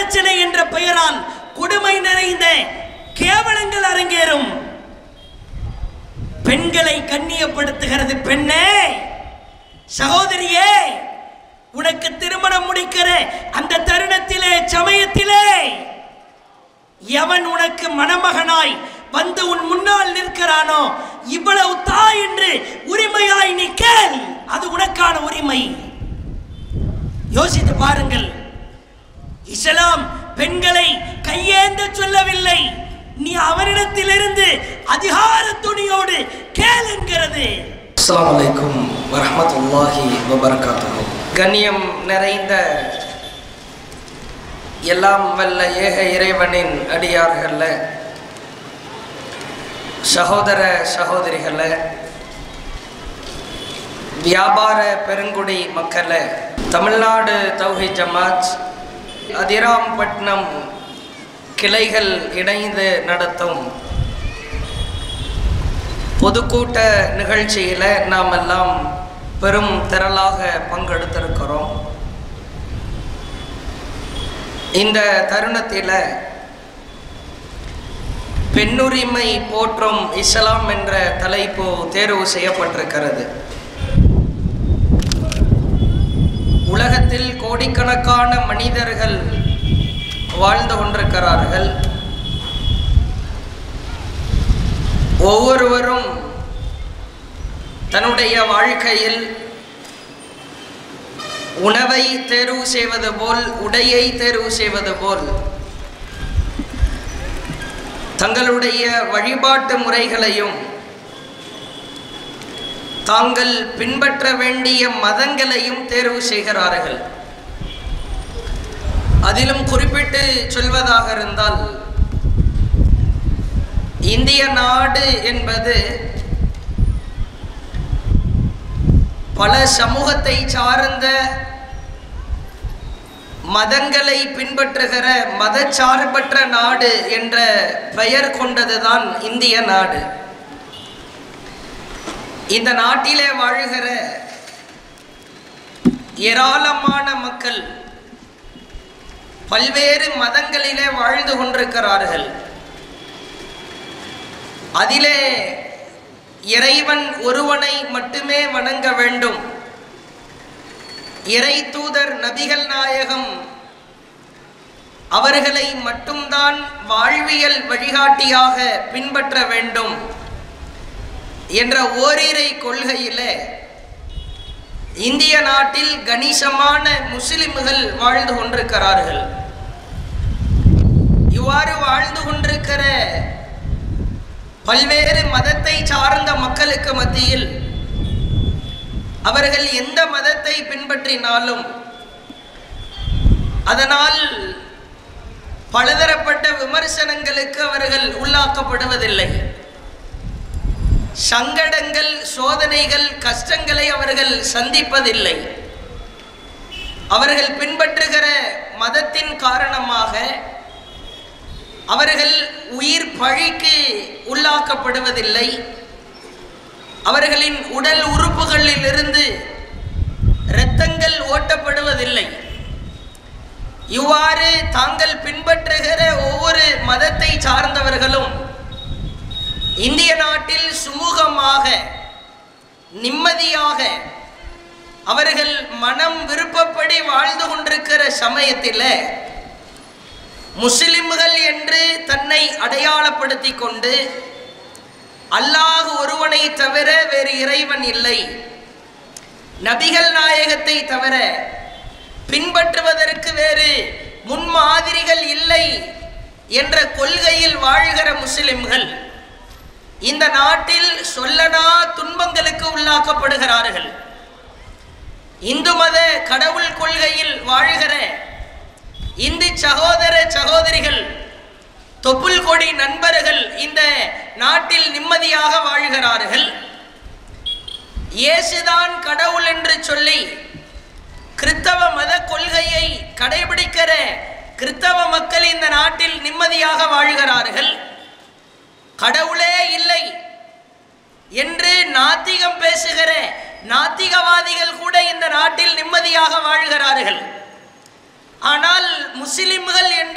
வரதட்சணை என்ற பெயரால் கொடுமை நிறைந்த கேவலங்கள் அரங்கேறும் பெண்களை கண்ணியப்படுத்துகிறது பெண்ணே சகோதரியே உனக்கு திருமணம் முடிக்கிற அந்த தருணத்திலே சமயத்திலே எவன் உனக்கு மணமகனாய் வந்து உன் முன்னால் நிற்கிறானோ இவ்வளவு தா என்று உரிமையாய் நீ கேள் அது உனக்கான உரிமை யோசித்து பாருங்கள் இஸ்லாம் பெண்களை கையேந்த சொல்லவில்லை நீ அவரிடத்திலிருந்து அதிகார துணியோடு கேள் என்கிறது அஸ்ஸலாமு அலைக்கும் வரஹ்மத்துல்லாஹி வபரகாத்துஹு கண்ணியம் நிறைந்த எல்லாம் வல்ல ஏக இறைவனின் அடியார்கள சகோதர சகோதரிகள வியாபார பெருங்குடி மக்கள தமிழ்நாடு தௌஹி ஜமாத் அதிராம்பட்டினம் கிளைகள் இணைந்து நடத்தும் பொதுக்கூட்ட நிகழ்ச்சியில் நாம் எல்லாம் பெரும் திரளாக பங்கெடுத்திருக்கிறோம் இந்த தருணத்தில் பெண்ணுரிமை போற்றும் இஸ்லாம் என்ற தலைப்பு தேர்வு செய்யப்பட்டிருக்கிறது உலகத்தில் கோடிக்கணக்கான மனிதர்கள் வாழ்ந்து கொண்டிருக்கிறார்கள் ஒவ்வொருவரும் தன்னுடைய வாழ்க்கையில் உணவை தேர்வு செய்வது போல் உடையை தேர்வு செய்வது போல் தங்களுடைய வழிபாட்டு முறைகளையும் தாங்கள் பின்பற்ற வேண்டிய மதங்களையும் தேர்வு செய்கிறார்கள் அதிலும் குறிப்பிட்டு சொல்வதாக இருந்தால் இந்திய நாடு என்பது பல சமூகத்தை சார்ந்த மதங்களை பின்பற்றுகிற மதச்சார்பற்ற நாடு என்ற பெயர் கொண்டதுதான் இந்திய நாடு இந்த நாட்டிலே வாழ்கிற ஏராளமான மக்கள் பல்வேறு மதங்களிலே வாழ்ந்து கொண்டிருக்கிறார்கள் அதிலே இறைவன் ஒருவனை மட்டுமே வணங்க வேண்டும் இறை தூதர் நபிகள் நாயகம் அவர்களை மட்டும்தான் வாழ்வியல் வழிகாட்டியாக பின்பற்ற வேண்டும் என்ற ஓரிரை கொள்கையிலே இந்திய நாட்டில் கணிசமான முஸ்லிம்கள் வாழ்ந்து கொண்டிருக்கிறார்கள் இவ்வாறு வாழ்ந்து கொண்டிருக்கிற பல்வேறு மதத்தை சார்ந்த மக்களுக்கு மத்தியில் அவர்கள் எந்த மதத்தை பின்பற்றினாலும் அதனால் பலதரப்பட்ட விமர்சனங்களுக்கு அவர்கள் உள்ளாக்கப்படுவதில்லை சங்கடங்கள் சோதனைகள் கஷ்டங்களை அவர்கள் சந்திப்பதில்லை அவர்கள் பின்பற்றுகிற மதத்தின் காரணமாக அவர்கள் உயிர் பழிக்கு உள்ளாக்கப்படுவதில்லை அவர்களின் உடல் உறுப்புகளில் இருந்து இரத்தங்கள் ஓட்டப்படுவதில்லை இவ்வாறு தாங்கள் பின்பற்றுகிற ஒவ்வொரு மதத்தை சார்ந்தவர்களும் இந்திய நாட்டில் சுமூகமாக நிம்மதியாக அவர்கள் மனம் விருப்பப்படி வாழ்ந்து கொண்டிருக்கிற சமயத்தில் முஸ்லிம்கள் என்று தன்னை அடையாளப்படுத்தி கொண்டு அல்லாஹ் ஒருவனை தவிர வேறு இறைவன் இல்லை நபிகள் நாயகத்தை தவிர பின்பற்றுவதற்கு வேறு முன்மாதிரிகள் இல்லை என்ற கொள்கையில் வாழ்கிற முஸ்லிம்கள் இந்த நாட்டில் சொல்லனா துன்பங்களுக்கு உள்ளாக்கப்படுகிறார்கள் இந்து மத கடவுள் கொள்கையில் வாழ்கிற இந்து சகோதர சகோதரிகள் தொப்புள் கொடி நண்பர்கள் இந்த நாட்டில் நிம்மதியாக வாழ்கிறார்கள் இயேசுதான் கடவுள் என்று சொல்லி கிறித்தவ மத கொள்கையை கடைபிடிக்கிற கிறித்தவ மக்கள் இந்த நாட்டில் நிம்மதியாக வாழ்கிறார்கள் கடவுளே இல்லை என்று நாத்திகம் பேசுகிற நாத்திகவாதிகள் கூட இந்த நாட்டில் நிம்மதியாக வாழ்கிறார்கள் ஆனால் முஸ்லிம்கள்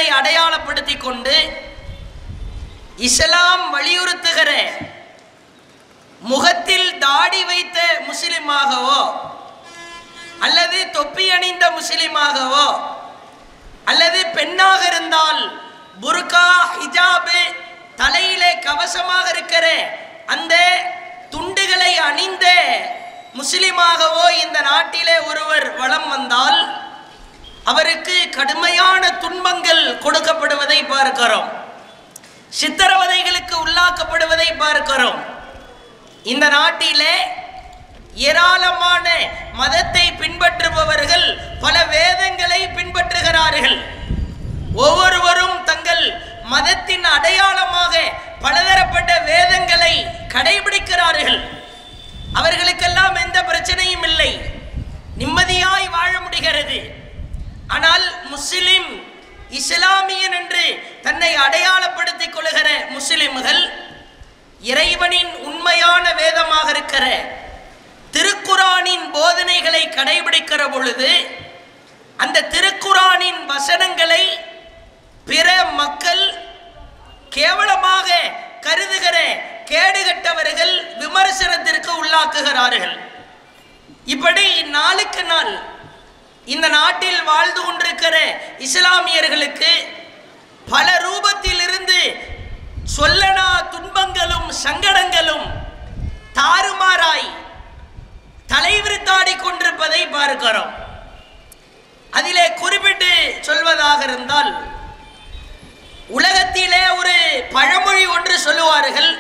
அடையாளப்படுத்தி கொண்டு இஸ்லாம் வலியுறுத்துகிற முகத்தில் தாடி வைத்த முஸ்லிமாகவோ அல்லது தொப்பி அணிந்த முஸ்லிமாகவோ அல்லது பெண்ணாக இருந்தால் புர்கா ஹிஜாபு தலையிலே கவசமாக இருக்கிற அந்த துண்டுகளை அணிந்த முஸ்லிமாகவோ இந்த நாட்டிலே ஒருவர் வலம் வந்தால் அவருக்கு கடுமையான துன்பங்கள் கொடுக்கப்படுவதை பார்க்கிறோம் சித்திரவதைகளுக்கு உள்ளாக்கப்படுவதை பார்க்கிறோம் இந்த நாட்டிலே ஏராளமான மதத்தை பின்பற்றுபவர்கள் பல வேதங்களை பின்பற்றுகிறார்கள் ஒவ்வொருவரும் தங்கள் மதத்தின் அடையாளமாக பலதரப்பட்ட வேதங்களை கடைபிடிக்கிறார்கள் அவர்களுக்கெல்லாம் எந்த பிரச்சனையும் இல்லை நிம்மதியாய் வாழ முடிகிறது ஆனால் முஸ்லிம் இஸ்லாமியன் என்று தன்னை அடையாளப்படுத்திக் கொள்கிற முஸ்லிம்கள் இறைவனின் உண்மையான வேதமாக இருக்கிற திருக்குரானின் போதனைகளை கடைபிடிக்கிற பொழுது அந்த திருக்குரானின் வசனங்களை பிற மக்கள் கேவலமாக கருதுகிற கேடுகட்டவர்கள் விமர்சனத்திற்கு உள்ளாக்குகிறார்கள் இப்படி நாளுக்கு நாள் இந்த நாட்டில் வாழ்ந்து கொண்டிருக்கிற இஸ்லாமியர்களுக்கு பல ரூபத்தில் இருந்து சொல்லனா துன்பங்களும் சங்கடங்களும் தாறுமாறாய் தலைவிரித்தாடி கொண்டிருப்பதை பார்க்கிறோம் அதிலே குறிப்பிட்டு சொல்வதாக இருந்தால் உலகத்திலே ஒரு பழமொழி ஒன்று சொல்லுவார்கள்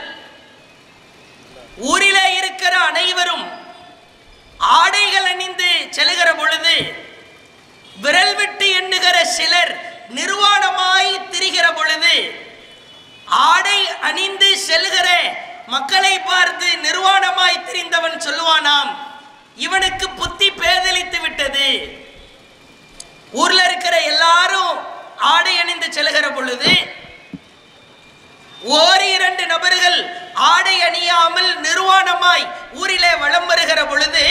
ஊரிலே இருக்கிற அனைவரும் ஆடைகள் அணிந்து செல்கிற பொழுது விரல் விட்டு எண்ணுகிற சிலர் நிர்வாணமாய் திரிகிற பொழுது ஆடை அணிந்து செல்கிற மக்களை பார்த்து நிர்வாணமாய் திரிந்தவன் சொல்லுவானாம் இவனுக்கு புத்தி பேதலித்து விட்டது ஊர்ல இருக்கிற எல்லாரும் ஆடை அணிந்து செல்கிற பொழுது ஓர் இரண்டு நபர்கள் ஆடை அணியாமல் நிர்வாணமாய் ஊரிலே வலம் வருகிற பொழுது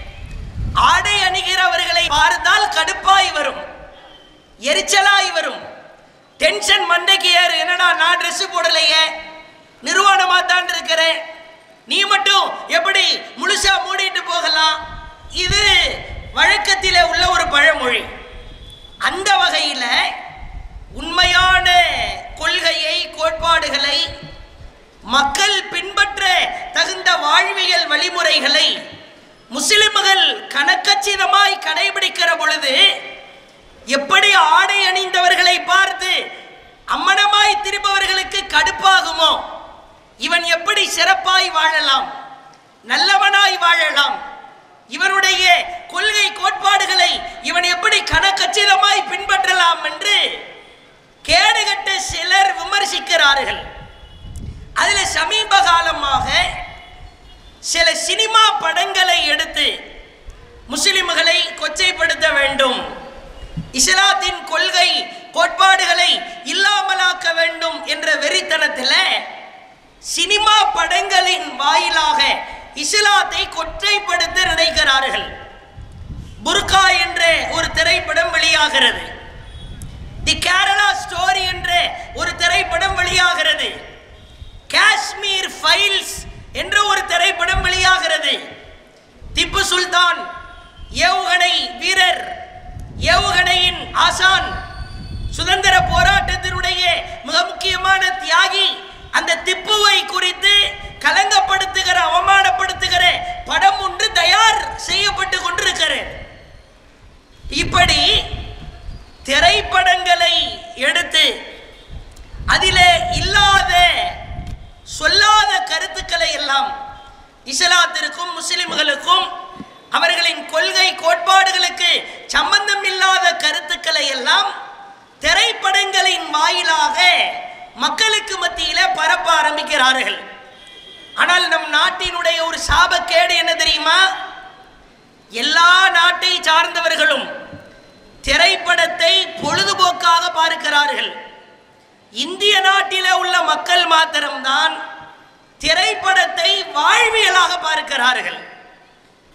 ஆடை அணிகிறவர்களை பார்த்தால் கடுப்பாய் வரும் எரிச்சலாய் வரும் டென்ஷன் மண்டைக்கு ஏறு என்னடா நான் ட்ரெஸ் போடலையே நிர்வாணமா தான் இருக்கிறேன் நீ மட்டும் எப்படி முழுசா மூடிட்டு போகலாம் இது வழக்கத்திலே உள்ள ஒரு பழமொழி அந்த வகையில் உண்மையான கொள்கையை கோட்பாடுகளை மக்கள் பின்பற்ற தகுந்த வாழ்வியல் வழிமுறைகளை முஸ்லிம்கள் கணக்கச்சிதமாய் கடைபிடிக்கிற பொழுது எப்படி ஆடை அணிந்தவர்களை பார்த்து அம்மனமாய் திருப்பவர்களுக்கு கடுப்பாகுமோ இவன் எப்படி சிறப்பாய் வாழலாம் நல்லவனாய் வாழலாம் இவனுடைய கொள்கை கோட்பாடுகளை இவன் எப்படி கணக்கச்சிதமாய் பின்பற்றலாம் என்று கேடுகட்ட சிலர் விமர்சிக்கிறார்கள் அதில் சமீப காலமாக சில சினிமா படங்களை எடுத்து முஸ்லிம்களை கொச்சைப்படுத்த வேண்டும் இஸ்லாத்தின் கொள்கை கோட்பாடுகளை இல்லாமலாக்க வேண்டும் என்ற வெறித்தனத்தில் சினிமா படங்களின் வாயிலாக இஸ்லாத்தை கொச்சைப்படுத்த நினைக்கிறார்கள் புர்கா என்ற ஒரு திரைப்படம் வெளியாகிறது தி கேரளா ஸ்டோரி என்ற ஒரு திரைப்படம் வெளியாகிறது காஷ்மீர் ஃபைல்ஸ் என்ற ஒரு திரைப்படம் வெளியாகிறது திப்பு சுல்தான் ஏவுகணை வீரர் ஏவுகணையின் ஆசான் சுதந்திர போராட்டத்தினுடைய மிக முக்கியமான தியாகி அந்த திப்புவை குறித்து கலங்கப்படுத்துகிற அவமானப்படுத்துகிற படம் ஒன்று தயார் செய்யப்பட்டு கொண்டிருக்கிறது இப்படி திரைப்படங்களை எடுத்து அதிலே இல்லாத சொல்லாத கருத்துக்களை எல்லாம் இஸ்லாத்திற்கும் முஸ்லிம்களுக்கும் அவர்களின் கொள்கை கோட்பாடுகளுக்கு சம்பந்தம் இல்லாத கருத்துக்களை எல்லாம் திரைப்படங்களின் வாயிலாக மக்களுக்கு மத்தியில பரப்ப ஆரம்பிக்கிறார்கள் ஆனால் நம் நாட்டினுடைய ஒரு சாபக்கேடு என்ன தெரியுமா எல்லா நாட்டை சார்ந்தவர்களும் திரைப்படத்தை பொழுதுபோக்காக பார்க்கிறார்கள் இந்திய நாட்டிலே உள்ள மக்கள் மாத்திரம்தான் திரைப்படத்தை வாழ்வியலாக பார்க்கிறார்கள்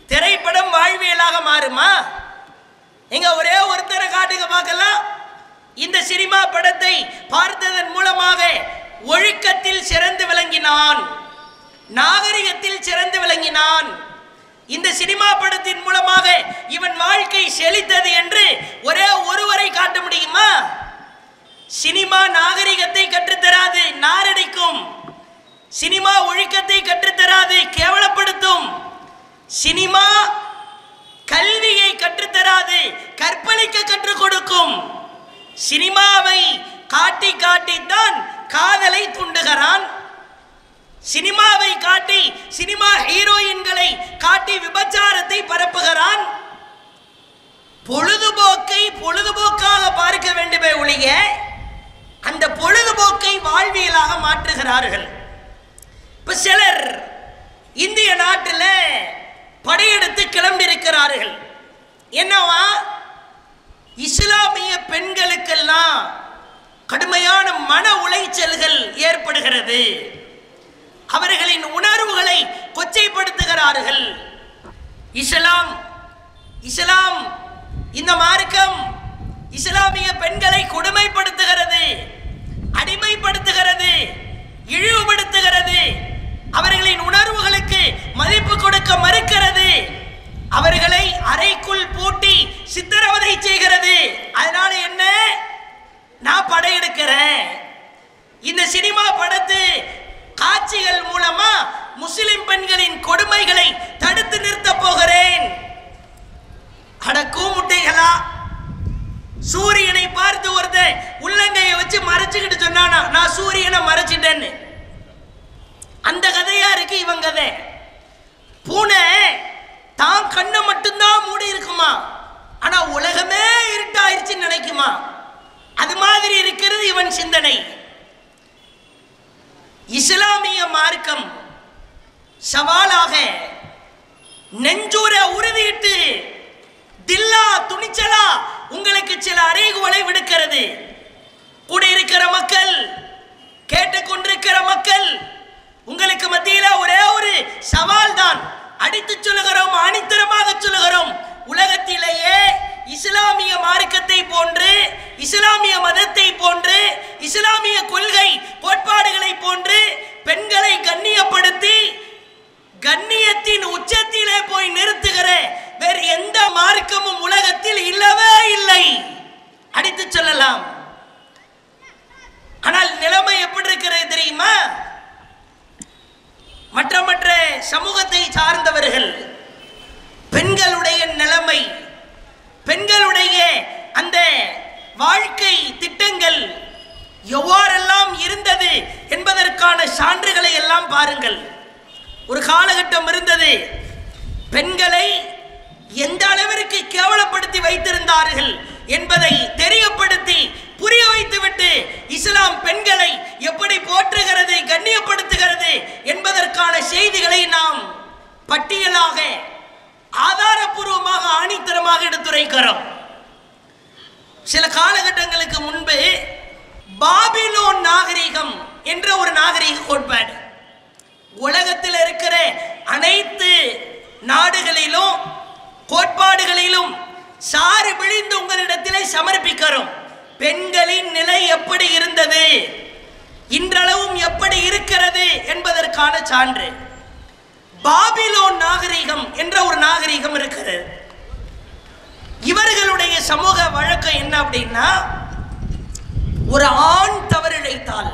திரைப்படம் வாழ்வியலாக மாறுமா எங்க ஒரே ஒருத்தரை காட்டுங்க பார்க்கலாம் இந்த சினிமா படத்தை பார்த்ததன் மூலமாக ஒழுக்கத்தில் சிறந்து விளங்கினான் நாகரிகத்தில் சிறந்து விளங்கினான் இந்த சினிமா படத்தின் மூலமாக இவன் வாழ்க்கை செழித்தது என்று ஒரே ஒருவரை காட்ட முடியுமா சினிமா நாகரிகத்தை கற்றுத்தராது நாரடிக்கும் சினிமா ஒழுக்கத்தை கற்றுத்தராது கேவலப்படுத்தும் சினிமா கல்வியை கற்றுத்தராது கற்பழிக்க கற்றுக் கொடுக்கும் சினிமாவை காட்டி காட்டித்தான் காதலை தூண்டுகிறான் சினிமாவை காட்டி சினிமா ஹீரோயின்களை காட்டி விபச்சாரத்தை பரப்புகிறான் பொழுதுபோக்கை பொழுதுபோக்காக பார்க்க வேண்டுமே ஒழிய அந்த பொழுதுபோக்கை வாழ்வியலாக மாற்றுகிறார்கள் இப்ப சிலர் இந்திய நாட்டில் படையெடுத்து கிளம்பியிருக்கிறார்கள் என்னவா இஸ்லாமிய பெண்களுக்கெல்லாம் கடுமையான மன உளைச்சல்கள் ஏற்படுகிறது அவர்களின் உணர்வுகளை கொச்சைப்படுத்துகிறார்கள் இஸ்லாம் இஸ்லாம் இந்த மார்க்கம் இஸ்லாமிய பெண்களை கொடுமைப்படுத்துகிறது அடிமைப்படுத்துகிறது இழிவுபடுத்துகிறது அவர்களின் உணர்வுகளுக்கு மதிப்பு கொடுக்க மறுக்கிறது அவர்களை அறைக்குள் பூட்டி சித்திரவதை செய்கிறது அதனால என்ன நான் படையெடுக்கிறேன் இந்த சினிமா படத்து காட்சிகள் மூலமா முஸ்லிம் பெண்களின் கொடுமைகளை தடுத்து நிறுத்த போகிறேன் அட கூமுட்டைகளா சூரியனை பார்த்து ஒருத்தன் உள்ளங்கையை வச்சு மறைச்சுக்கிட்டு சொன்னானா நான் சூரியனை மறைச்சிட்டேன்னு அந்த கதையா இருக்கு இவன் கதை பூனை தான் கண்ணை மட்டும்தான் மூடி இருக்குமா ஆனா உலகமே இருட்டாயிருச்சுன்னு நினைக்குமா அது மாதிரி இருக்கிறது இவன் சிந்தனை இஸ்லாமிய மார்க்கம் சவாலாக நெஞ்சூர உறுதியிட்டு தில்லா துணிச்சலா உங்களுக்கு சில அறைகோலை விடுக்கிறது கூடியிருக்கிற மக்கள் கேட்டுக்கொண்டிருக்கிற மக்கள் உங்களுக்கு மத்தியில ஒரே ஒரு சவால் தான் அடித்து சொல்லுகிறோம் ஆணித்தரமாக சொல்லுகிறோம் உலகத்திலேயே இஸ்லாமிய மார்க்கத்தை போன்று இஸ்லாமிய மதத்தை போன்று இஸ்லாமிய கொள்கை கோட்பாடுகளை போன்று பெண்களை கண்ணியப்படுத்தி கண்ணியத்தின் உச்சத்திலே போய் நிறுத்துகிற வேறு எந்த மார்க்கமும் உலகத்தில் இல்லவே இல்லை அடித்து சொல்லலாம் ஆனால் நிலைமை எப்படி இருக்கிறது தெரியுமா மற்ற மற்ற சமூகத்தை சார்ந்தவர்கள் பெண்களுடைய நிலைமை பெண்களுடைய அந்த வாழ்க்கை திட்டங்கள் எவ்வாறெல்லாம் இருந்தது என்பதற்கான சான்றுகளை எல்லாம் பாருங்கள் ஒரு காலகட்டம் இருந்தது பெண்களை எந்த அளவிற்கு கேவலப்படுத்தி வைத்திருந்தார்கள் என்பதை தெரியப்படுத்தி புரிய வைத்துவிட்டு இஸ்லாம் பெண்களை எப்படி போற்றுகிறது கண்ணியப்படுத்துகிறது என்பதற்கான செய்திகளை நாம் பட்டியலாக ஆதாரபூர்வமாக ஆணித்தரமாக எடுத்துரைக்கிறோம் சில காலகட்டங்களுக்கு முன்பு பாபிலோன் நாகரிகம் என்ற ஒரு நாகரிக கோட்பாடு உலகத்தில் இருக்கிற அனைத்து நாடுகளிலும் கோட்பாடுகளிலும் சாறு விழிந்து உங்களிடத்திலே சமர்ப்பிக்கிறோம் பெண்களின் நிலை எப்படி இருந்தது இன்றளவும் எப்படி இருக்கிறது என்பதற்கான சான்று பாபிலோன் நாகரிகம் என்ற ஒரு நாகரிகம் இருக்கிறது இவர்களுடைய சமூக வழக்கம் என்ன அப்படின்னா ஒரு ஆண் தவறிழைத்தால்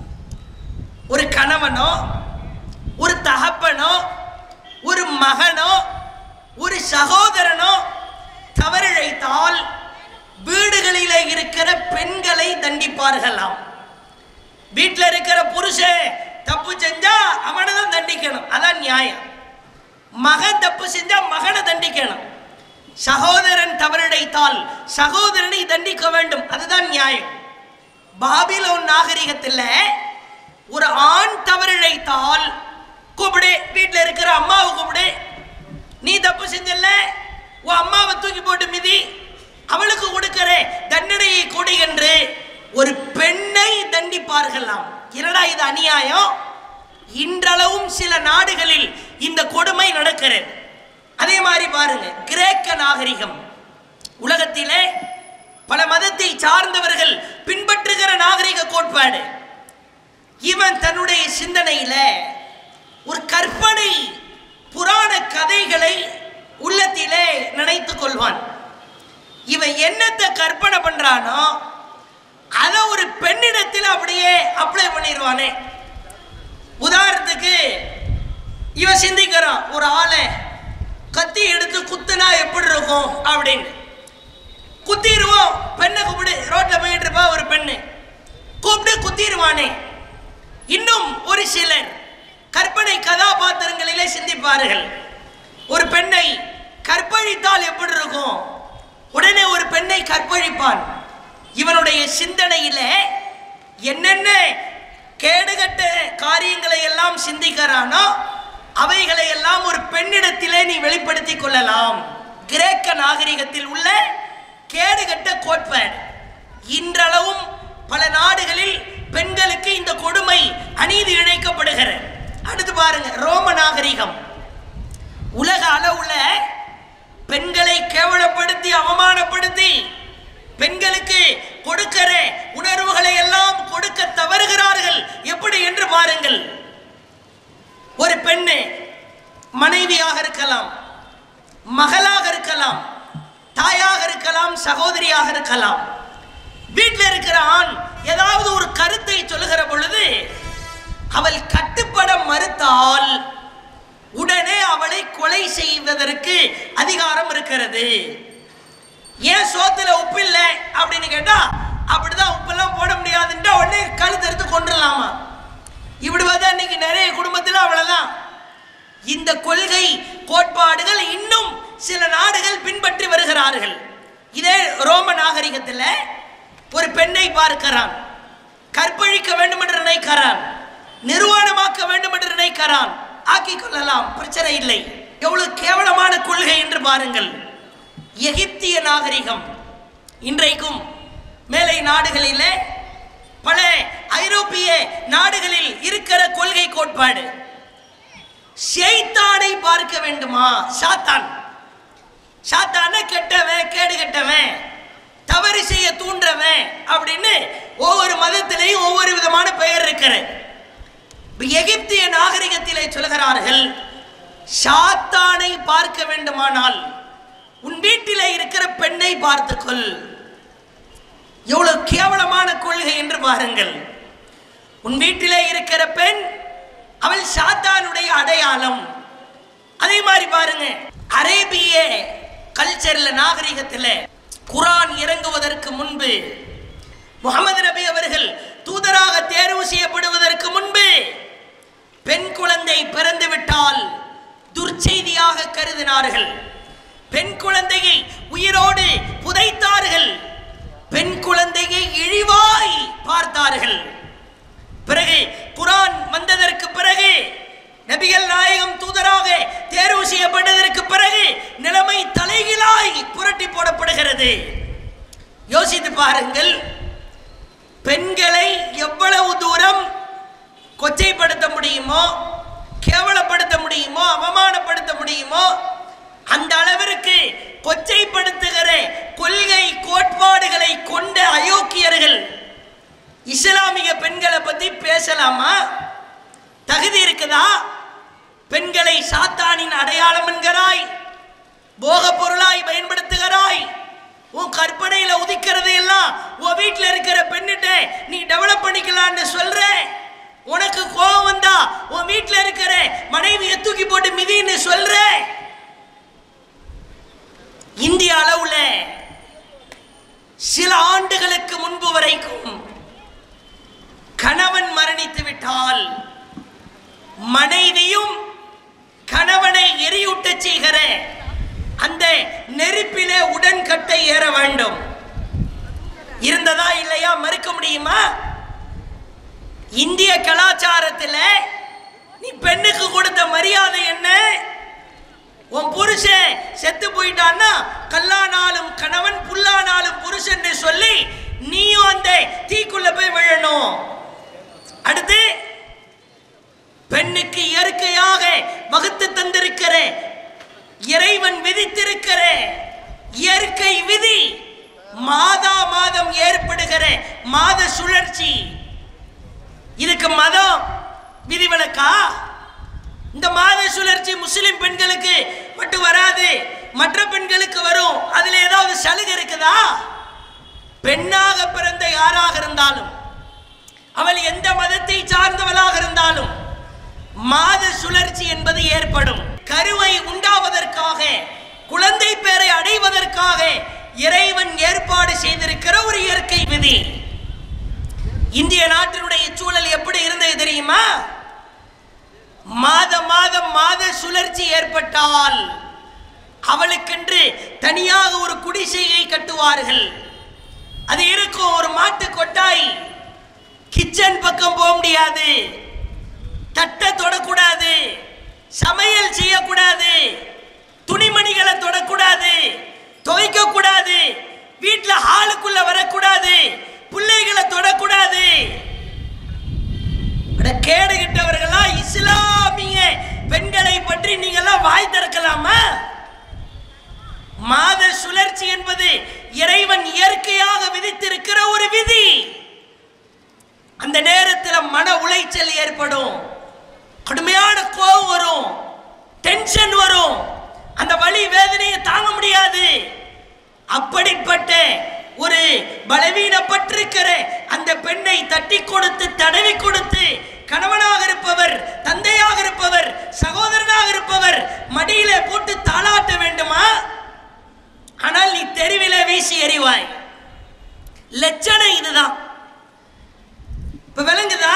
ஒரு கணவனோ ஒரு தகப்பனோ ஒரு மகனோ ஒரு சகோதரனோ தவறிழைத்தால் வீடுகளிலே இருக்கிற பெண்களை தண்டிப்பார்களாம் வீட்டில் இருக்கிற புருஷன் தப்பு செஞ்சா அவனை தான் தண்டிக்கணும் அதான் நியாயம் மகன் தப்பு செஞ்சா மகனை தண்டிக்கணும் சகோதரன் தவறிழைத்தால் சகோதரனை தண்டிக்க வேண்டும் அதுதான் நியாயம் பாபிலோன் நாகரிகத்தில் ஒரு ஆண் தவறிழைத்தால் கூப்பிடு வீட்டில் இருக்கிற அம்மாவை கூப்பிடு நீ தப்பு செஞ்சல உன் அம்மாவை தூக்கி போட்டு மிதி அவளுக்கு கொடுக்கிற தண்டனையை கொடு என்று ஒரு பெண்ணை தண்டிப்பார்களாம் என்னடா இது அநியாயம் இன்றளவும் சில நாடுகளில் இந்த கொடுமை நடக்கிறது அதே மாதிரி பாருங்க கிரேக்க நாகரிகம் உலகத்திலே பல மதத்தை சார்ந்தவர்கள் இவன் தன்னுடைய சிந்தனையில ஒரு கற்பனை புராண கதைகளை உள்ளத்திலே நினைத்துக் கொள்வான் இவன் என்னத்தை கற்பனை பண்றானோ அதை ஒரு பெண்ணிடத்தில் அப்படியே அப்ளை பண்ணிடுவானே உதாரணத்துக்கு இவன் சிந்திக்கிறான் ஒரு ஆளை கத்தி எடுத்து குத்துனா எப்படி இருக்கும் அப்படின்னு குத்திடுவோம் பெண்ணை கூப்பிடு ரோட்ல போயிட்டு இருப்பா ஒரு பெண்ணு கூப்பிட்டு குத்திடுவானே இன்னும் ஒரு சிலர் கற்பனை கதாபாத்திரங்களிலே சிந்திப்பார்கள் ஒரு பெண்ணை கற்பழித்தால் எப்படி இருக்கும் உடனே ஒரு பெண்ணை கற்பழிப்பான் இவனுடைய சிந்தனையில என்னென்ன கேடுகட்ட காரியங்களை எல்லாம் சிந்திக்கிறானோ அவைகளை எல்லாம் ஒரு பெண்ணிடத்திலே நீ வெளிப்படுத்திக் கொள்ளலாம் கிரேக்க நாகரிகத்தில் உள்ள கேடுகட்ட கோட்பாடு இன்றளவும் பல நாடுகளில் பெண்களுக்கு இந்த கொடுமை அநீதி இழைக்கப்படுகிறது அடுத்து பாருங்க ரோம நாகரிகம் உலக அளவுல பெண்களை கேவலப்படுத்தி அவமானப்படுத்தி பெண்களுக்கு கொடுக்கிற உணர்வுகளை எல்லாம் கொடுக்க தவறுகிறார்கள் எப்படி என்று பாருங்கள் ஒரு பெண்ணு மனைவியாக இருக்கலாம் மகளாக இருக்கலாம் தாயாக இருக்கலாம் சகோதரியாக இருக்கலாம் வீட்டில் இருக்கிற ஆண் ஏதாவது ஒரு கருத்தை சொல்லுகிற பொழுது அவள் கட்டுப்பட மறுத்தால் உடனே அவளை கொலை செய்வதற்கு அதிகாரம் இருக்கிறது ஏன் சோத்துல உப்பு இல்லை அப்படின்னு கேட்டா அப்படிதான் உப்பெல்லாம் போட முடியாதுன்ட்டு உடனே கழுத்து எடுத்து கொண்டுடலாமா இப்படி பார்த்தா இன்னைக்கு நிறைய குடும்பத்தில் அவ்வளவுதான் இந்த கொள்கை கோட்பாடுகள் இன்னும் சில நாடுகள் பின்பற்றி வருகிறார்கள் இதே ரோம நாகரிகத்தில் ஒரு பெண்ணை பார்க்கிறான் கற்பழிக்க வேண்டும் என்று நினைக்கிறான் நிர்வாணமாக்க வேண்டும் என்று நினைக்கிறான் ஆக்கிக் கொள்ளலாம் பிரச்சனை இல்லை எவ்வளவு கேவலமான கொள்கை என்று பாருங்கள் எகிப்திய நாகரிகம் இன்றைக்கும் மேலை நாடுகளிலே பல ஐரோப்பிய நாடுகளில் இருக்கிற கொள்கை கோட்பாடு ஷைத்தானை பார்க்க வேண்டுமா சாத்தான் சாத்தான கெட்டவன் கேடு கெட்டவன் தவறு செய்ய தூண்டுறவன் அப்படின்னு ஒவ்வொரு மதத்திலையும் ஒவ்வொரு விதமான பெயர் இருக்கிறது இப்ப எகிப்திய நாகரிகத்திலே சொல்கிறார்கள் சாத்தானை பார்க்க வேண்டுமானால் உன் வீட்டிலே இருக்கிற பெண்ணை பார்த்துக்கொள் எவ்வளவு கேவலமான கொள்கை என்று பாருங்கள் உன் வீட்டிலே இருக்கிற பெண் அவள் சாத்தானுடைய அடையாளம் அதே மாதிரி பாருங்க அரேபிய கல்ச்சர்ல நாகரிகத்துல குரான் இறங்குவதற்கு முன்பு முகமது நபி அவர்கள் தூதராக தேர்வு செய்யப்படுவதற்கு முன்பு பெண் குழந்தை பிறந்து விட்டால் துர்ச்செய்தியாக கருதினார்கள் பெண் குழந்தையை உயிரோடு புதைத்தார்கள் பெண் குழந்தையை இழிவாய் பார்த்தார்கள் பிறகு குரான் வந்ததற்கு பிறகு நபிகள் நாயகம் தூதராக தேர்வு செய்யப்பட்டதற்கு பிறகு நிலைமை தலைகீழாய் புரட்டி போடப்படுகிறது யோசித்து பாருங்கள் பெண்களை எவ்வளவு தூரம் கொச்சைப்படுத்த முடியுமோ கேவலப்படுத்த முடியுமோ அவமானப்படுத்த முடியுமோ அந்த அளவிற்கு கொச்சைப்படுத்துகிற கொள்கை கோட்பாடுகளை கொண்ட அயோக்கியர்கள் இஸ்லாமிய பெண்களை பத்தி பேசலாமா தகுதி இருக்குதா பெண்களை சாத்தானின் அடையாளம் என்கிறாய் போக பொருளாய் பயன்படுத்துகிறாய் உன் கற்பனையில உதிக்கிறது எல்லாம் உன் வீட்டில் இருக்கிற பெண்ணிட்ட நீ டெவலப் பண்ணிக்கலாம்னு சொல்ற உனக்கு கோபம் வந்தா உன் வீட்டில் இருக்கிற மனைவியை தூக்கி போட்டு மிதின்னு சொல்ற இந்திய அளவுல சில ஆண்டுகளுக்கு முன்பு வரைக்கும் கணவன் மரணித்து விட்டால் மனைவியும் கணவனை எரியூட்டச் செய்கிற அந்த நெருப்பிலே உடன்கட்டை ஏற வேண்டும் இருந்ததா இல்லையா மறுக்க முடியுமா இந்திய கலாச்சாரத்தில் நீ பெண்ணுக்கு கொடுத்த மரியாதை என்ன உன் புருஷன் செத்து போயிட்டான்னா கல்லானாலும் கணவன் புல்லானாலும் புருஷன் சொல்லி நீயும் அந்த தீக்குள்ள போய் விழணும் அடுத்து பெண்ணுக்கு இயற்கையாக வகுத்து தந்திருக்கிற இறைவன் விதித்திருக்கிற இயற்கை விதி மாதா மாதம் ஏற்படுகிற மாத சுழற்சி இதுக்கு மதம் விதிவிலக்கா இந்த மாத சுழற்சி முஸ்லிம் பெண்களுக்கு மட்டும் வராது மற்ற பெண்களுக்கு வரும் அதுல ஏதாவது சலுகை இருக்குதா பெண்ணாக பிறந்த யாராக இருந்தாலும் அவள் எந்த மதத்தை சார்ந்தவளாக இருந்தாலும் மாத சுழற்சி என்பது ஏற்படும் கருவை உண்டாவதற்காக குழந்தை பேரை அடைவதற்காக இறைவன் ஏற்பாடு செய்திருக்கிற ஒரு இயற்கை விதி இந்திய நாட்டினுடைய சூழல் எப்படி இருந்தது தெரியுமா மாத மாதம் மாத சுழற்சி ஏற்பட்டால் அவளுக்கென்று தனியாக ஒரு குடிசையை கட்டுவார்கள் அது இருக்கும் ஒரு மாட்டு கொட்டாய் கிச்சன் பக்கம் போக முடியாது தட்டை தொடக்கூடாது சமையல் செய்யக்கூடாது துணிமணிகளை தொடக்கூடாது துவைக்க கூடாது வீட்டுல ஹாலுக்குள்ள வரக்கூடாது பிள்ளைகளை தொடக்கூடாது அட கேடு கிட்டவர்களா இஸ்லாமிய பெண்களை பற்றி நீங்கெல்லாம் வாய் திறக்கலாமா மாத சுழற்சி என்பது இறைவன் இயற்கையாக விதித்திருக்கிற ஒரு விதி அந்த நேரத்தில் மன உளைச்சல் ஏற்படும் கடுமையான கோபம் வரும் டென்ஷன் வரும் அந்த வலி வேதனையை தாங்க முடியாது அப்படிப்பட்ட ஒரு பலவீனப்பட்டிருக்கிற அந்த பெண்ணை தட்டி கொடுத்து தடவி கொடுத்து கணவனாக இருப்பவர் தந்தையாக இருப்பவர் சகோதரனாக இருப்பவர் மடியிலே போட்டு தாளாட்ட வேண்டுமா ஆனால் நீ தெருவிலே வீசி எறிவாய் லட்சணம் இதுதான் இப்ப விளங்குதா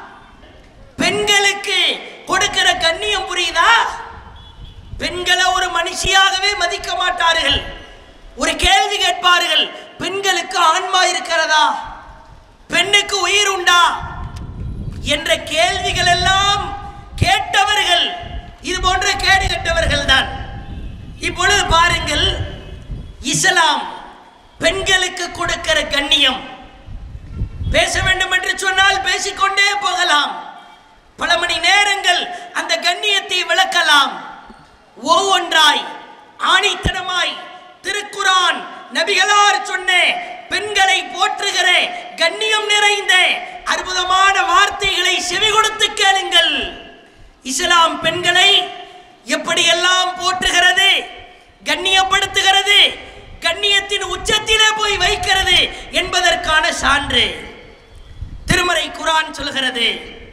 பெண்களுக்கு கொடுக்கிற கண்ணியம் புரியுதா பெண்களை ஒரு மனுஷியாகவே மதிக்க மாட்டார்கள் ஒரு கேள்வி கேட்பார்கள் பெண்களுக்கு ஆன்மா இருக்கிறதா பெண்ணுக்கு உயிர் உண்டா என்ற கேள்விகள் எல்லாம் கேட்டவர்கள் இது போன்ற கேடு கேட்டவர்கள் தான் இப்பொழுது பாருங்கள் இஸ்லாம் பெண்களுக்கு கொடுக்கிற கண்ணியம் பேச வேண்டும் என்று சொன்னால் பேசிக்கொண்டே போகலாம் பல மணி நேரங்கள் அந்த கண்ணியத்தை விளக்கலாம் ஒவ்வொன்றாய் ஆணித்தனமாய் திருக்குரான் நபிகளார் சொன்ன பெண்களை போற்றுகிற கண்ணியம் நிறைந்த அற்புதமான வார்த்தைகளை செவி கொடுத்து கேளுங்கள் இஸ்லாம் பெண்களை எப்படியெல்லாம் போற்றுகிறது கண்ணியப்படுத்துகிறது கண்ணியத்தின் உச்சத்திலே போய் வைக்கிறது என்பதற்கான சான்று திருமறை குரான் சொல்கிறது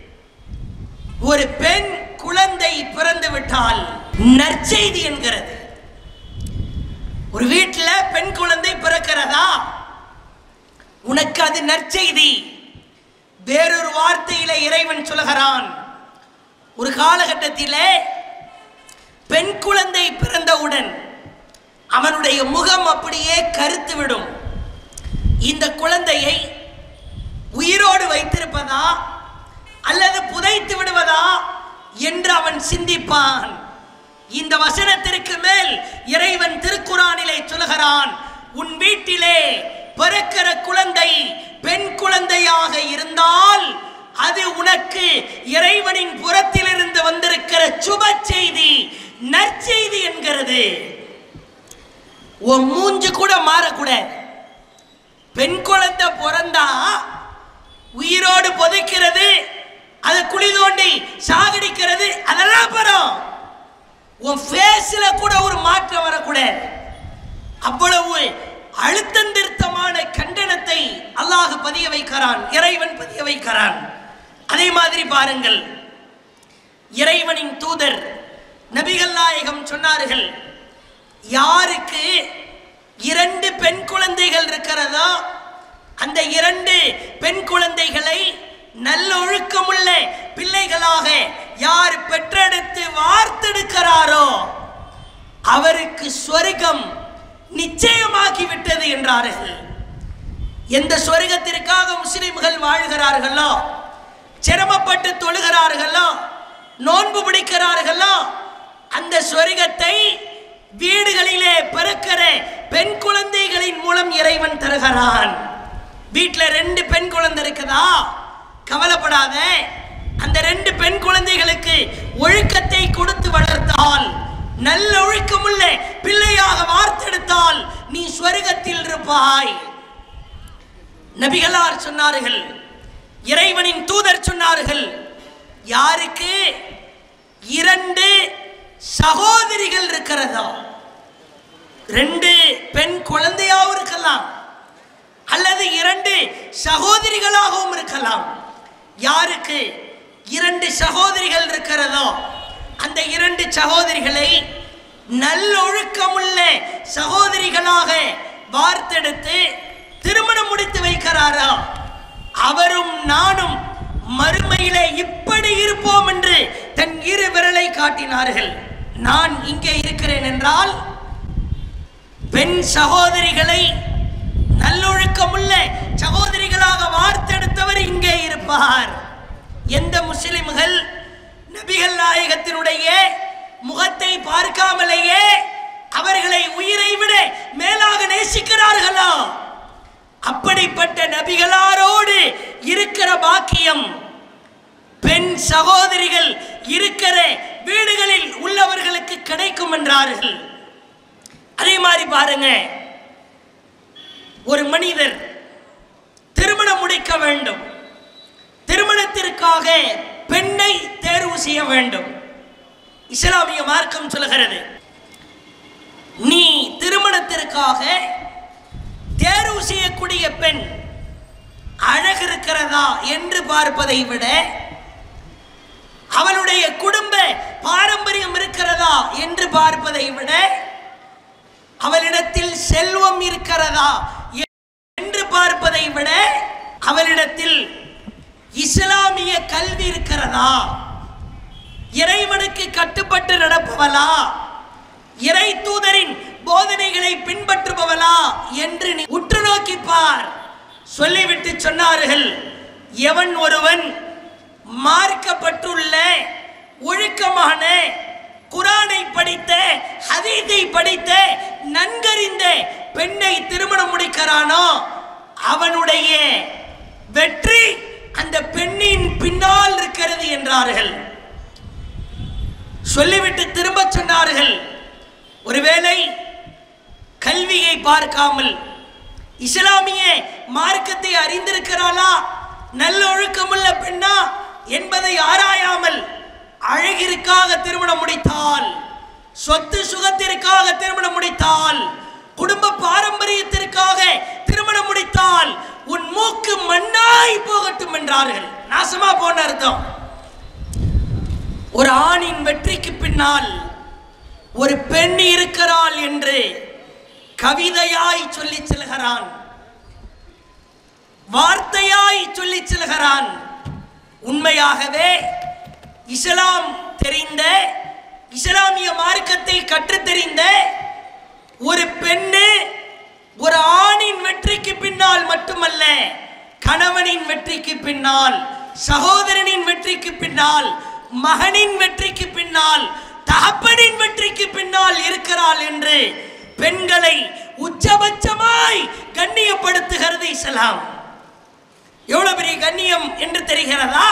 ஒரு பெண் குழந்தை பிறந்து விட்டால் நற்செய்தி என்கிறது ஒரு வீட்டில் பெண் குழந்தை பிறக்கிறதா உனக்கு அது நற்செய்தி வேறொரு வார்த்தையில இறைவன் சொல்கிறான் ஒரு காலகட்டத்திலே பெண் குழந்தை பிறந்தவுடன் அவனுடைய முகம் அப்படியே கருத்து விடும் இந்த குழந்தையை உயிரோடு வைத்திருப்பதா அல்லது புதைத்து விடுவதா என்று அவன் சிந்திப்பான் இந்த வசனத்திற்கு மேல் இறைவன் திருக்குறானிலே சொல்கிறான் உன் வீட்டிலே பிறக்கிற குழந்தை பெண் குழந்தையாக இருந்தால் அது உனக்கு இறைவனின் புறத்திலிருந்து வந்திருக்கிற சுப செய்தி நற்செய்தி என்கிறது உன் மூஞ்சு கூட மாறக்கூடாது பெண் குழந்தை பிறந்தா உயிரோடு புதைக்கிறது அதை குழி தோண்டி சாகடிக்கிறது அதெல்லாம் அப்புறம் உன் ஃபேஸ்ல கூட ஒரு மாற்றம் வரக்கூடாது அவ்வளவு அழுத்தந்திருத்தமான கண்டனத்தை அல்லாஹ் பதிய வைக்கிறான் இறைவன் பதிய வைக்கிறான் அதே மாதிரி பாருங்கள் இறைவனின் தூதர் நபிகள் நாயகம் சொன்னார்கள் யாருக்கு இரண்டு பெண் குழந்தைகள் இருக்கிறதோ அந்த இரண்டு பெண் குழந்தைகளை நல்லொழுக்கமுள்ள பிள்ளைகளாக யார் பெற்றெடுத்து வார்த்தெடுக்கிறாரோ அவருக்கு சொர்க்கம் நிச்சயமாகி விட்டது என்றார்கள் எந்த சொர்க்கத்திற்காக முஸ்லிம்கள் வாழ்கிறார்களோ சிரமப்பட்டு தொழுகிறார்களோ நோன்பு பிடிக்கிறார்களோ அந்த சொர்க்கத்தை வீடுகளிலே பிறக்கிற பெண் குழந்தைகளின் மூலம் இறைவன் தருகிறான் வீட்டில் ரெண்டு பெண் குழந்தை இருக்குதா கவலைப்படாத அந்த ரெண்டு பெண் குழந்தைகளுக்கு ஒழுக்கத்தை கொடுத்து வளர்த்தால் நல்ல ஒழுக்கமுள்ள பிள்ளையாக வார்த்தெடுத்தால் நீ ஸ்வர்கத்தில் இருப்பாய் நபிகளார் சொன்னார்கள் இறைவனின் தூதர் சொன்னார்கள் யாருக்கு இரண்டு சகோதரிகள் இருக்கிறதா ரெண்டு பெண் குழந்தையாகவும் இருக்கலாம் அல்லது இரண்டு சகோதரிகளாகவும் இருக்கலாம் யாருக்கு இரண்டு சகோதரிகள் இருக்கிறதோ அந்த இரண்டு சகோதரிகளை நல்லொழுக்கமுள்ள சகோதரிகளாக வார்த்தெடுத்து திருமணம் முடித்து வைக்கிறாரா அவரும் நானும் மறுமையிலே இப்படி இருப்போம் என்று தன் இரு விரலை காட்டினார்கள் நான் இங்கே இருக்கிறேன் என்றால் பெண் சகோதரிகளை நல்லொழுக்கமுள்ள சகோதரிகளாக வார்த்தெடுத்தவர் இங்கே இருப்பார் எந்த முஸ்லிம்கள் நபிகள் நாயகத்தினுடைய முகத்தை பார்க்காமலேயே அவர்களை உயிரை விட மேலாக நேசிக்கிறார்களா அப்படிப்பட்ட நபிகளாரோடு இருக்கிற பாக்கியம் பெண் சகோதரிகள் இருக்கிற வீடுகளில் உள்ளவர்களுக்கு கிடைக்கும் என்றார்கள் அதே மாதிரி பாருங்க ஒரு மனிதர் திருமணம் முடிக்க வேண்டும் திருமணத்திற்காக பெண்ணை தேர்வு செய்ய வேண்டும் இஸ்லாமிய மார்க்கம் சொல்கிறது நீ திருமணத்திற்காக தேர்வு செய்யக்கூடிய பெண் அழகு இருக்கிறதா என்று பார்ப்பதை விட அவளுடைய குடும்ப பாரம்பரியம் இருக்கிறதா என்று பார்ப்பதை விட அவளிடத்தில் செல்வம் இருக்கிறதா என்று பார்ப்பதை விட அவளிடத்தில் இஸ்லாமிய கல்வி இருக்கிறதா இறைவனுக்கு கட்டுப்பட்டு நடப்பவளா இறை தூதரின் போதனைகளை பின்பற்றுபவளா என்று நீ உற்று நோக்கி பார் சொல்லிவிட்டு சொன்னார்கள் எவன் ஒருவன் மார்க்கப்பட்டுள்ள ஒழுக்கமான குரானை படித்த ஹதீதை படித்த நன்கறிந்த பெண்ணை திருமணம் முடிக்கிறானோ அவனுடைய வெற்றி அந்த பெண்ணின் பின்னால் இருக்கிறது என்றார்கள் சொல்லிவிட்டு திரும்ப சொன்னார்கள் ஒருவேளை கல்வியை பார்க்காமல் இஸ்லாமிய மார்க்கத்தை அறிந்திருக்கிறாளா நல்லொழுக்கமுள்ள பெண்ணா என்பதை ஆராயாமல் அழகிற்காக திருமணம் முடித்தால் சொத்து சுகத்திற்காக திருமணம் முடித்தால் குடும்ப பாரம்பரியத்திற்காக திருமணம் முடித்தால் உன் மூக்கு மண்ணாய் போகட்டும் என்றார்கள் நாசமா போன அர்த்தம் ஒரு ஆணின் வெற்றிக்கு பின்னால் ஒரு பெண் இருக்கிறாள் என்று கவிதையாய் சொல்லி செல்கிறான் வார்த்தையாய் சொல்லி செல்கிறான் உண்மையாகவே இஸ்லாம் தெரிந்த இஸ்லாமிய மார்க்கத்தை கற்றுத் தெரிந்த ஒரு பெண்ணு ஒரு ஆணின் வெற்றிக்கு பின்னால் மட்டுமல்ல கணவனின் வெற்றிக்கு பின்னால் சகோதரனின் வெற்றிக்கு பின்னால் மகனின் வெற்றிக்கு பின்னால் தகப்பனின் வெற்றிக்கு பின்னால் இருக்கிறாள் என்று பெண்களை உச்சபட்சமாய் கண்ணியப்படுத்துகிறது இஸ்லாம் எவ்வளவு பெரிய கண்ணியம் என்று தெரிகிறதா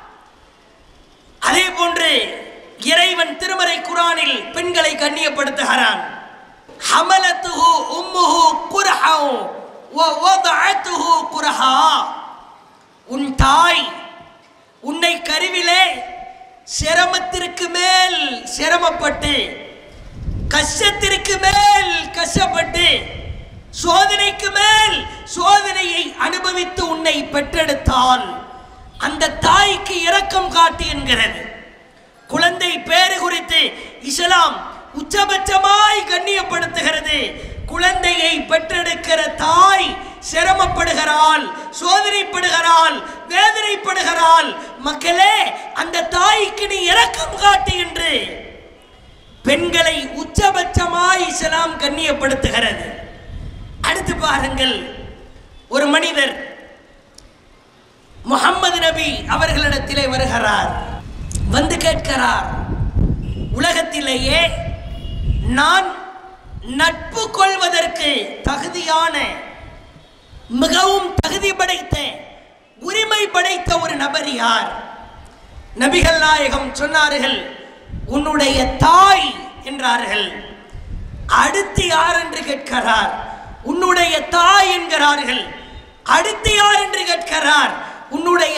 அதே போன்று இறைவன் திருமறை குரானில் பெண்களை கண்ணியப்படுத்துகிறான் ஹமலத்துஹு உம்முஹு குர்ஹவு வ வதஅத்துஹு குர்ஹா உன் தாய் உன்னை கருவிலே சிரமத்திற்கு மேல் சிரமப்பட்டு கஷ்டத்திற்கு மேல் கஷ்டப்பட்டு சோதனைக்கு மேல் சோதனையை அனுபவித்து உன்னை பெற்றெடுத்தால் அந்த தாய்க்கு இரக்கம் காட்டு என்கிறது குழந்தை பேறு குறித்து இஸ்லாம் உச்சபட்சமாய் கண்ணியப்படுத்துகிறது குழந்தையை பெற்றெடுக்கிற தாய் சிரமப்படுகிறாள் சோதனைப்படுகிறாள் வேதனைப்படுகிறாள் மக்களே அந்த தாய்க்கு நீ இரக்கம் காட்டு என்று பெண்களை உச்சபட்சமாய் இஸ்லாம் கண்ணியப்படுத்துகிறது அடுத்து பாருங்கள் ஒரு மனிதர் முகம்மது நபி அவர்களிடத்திலே வருகிறார் வந்து கேட்கிறார் உலகத்திலேயே நான் நட்பு கொள்வதற்கு தகுதியான மிகவும் தகுதி படைத்த உரிமை படைத்த ஒரு நபர் யார் நபிகள் நாயகம் சொன்னார்கள் உன்னுடைய தாய் என்றார்கள் அடுத்து யார் என்று கேட்கிறார் உன்னுடைய தாய் என்கிறார்கள் அடுத்து யார் என்று கேட்கிறார் உன்னுடைய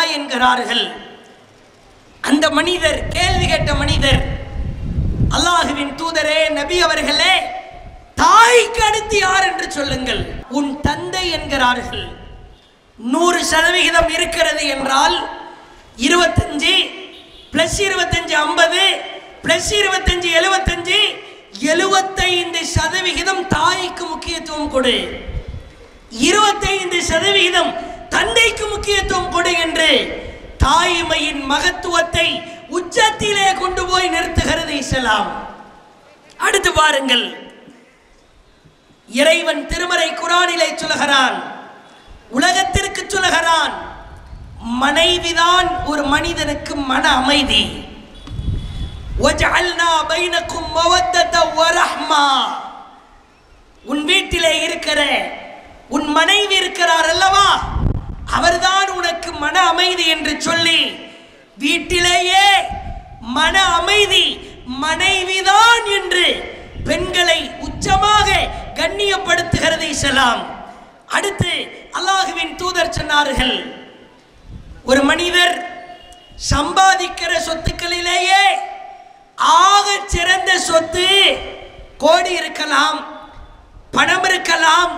தாய் என்கிறார்கள் அந்த மனிதர் கேள்வி கேட்ட மனிதர் அல்லாஹுவின் தூதரே நபி அவர்களே தாய்க்கு அடுத்து யார் என்று சொல்லுங்கள் உன் தந்தை என்கிறார்கள் நூறு சதவிகிதம் இருக்கிறது என்றால் இருபத்தஞ்சு பிளஸ் இருபத்தஞ்சு ஐம்பது பிளஸ் இருபத்தஞ்சு எழுபத்தஞ்சு எழுபத்தைந்து சதவிகிதம் தாய்க்கு முக்கியத்துவம் கொடு இருபத்தைந்து சதவிகிதம் தந்தைக்கு முக்கியத்துவம் கொடு என்று தாய்மையின் மகத்துவத்தை உச்சத்திலே கொண்டு போய் நிறுத்துகிறது இஸ்லாம் அடுத்து பாருங்கள் இறைவன் திருமறை குரானிலே சொல்லுகிறான் உலகத்திற்கு சொல்லுகிறான் மனைவிதான் ஒரு மனிதனுக்கு மன அமைதி وَجَعَلْنَا بَيْنَكُمْ مَوَدَّةً وَرَحْمَةً உன் வீட்டிலே இருக்கிற உன் மனைவி இருக்கிறார் அல்லவா அவர்தான் உனக்கு மன அமைதி என்று சொல்லி வீட்டிலேயே மன அமைதி மனைவிதான் என்று பெண்களை உச்சமாக கண்ணியப்படுத்துகிறது இஸ்லாம் அடுத்து அல்லாஹுவின் தூதர் சொன்னார்கள் ஒரு மனிதர் சம்பாதிக்கிற சொத்துக்களிலேயே ஆகச் சிறந்த சொத்து கோடி இருக்கலாம் பணம் இருக்கலாம்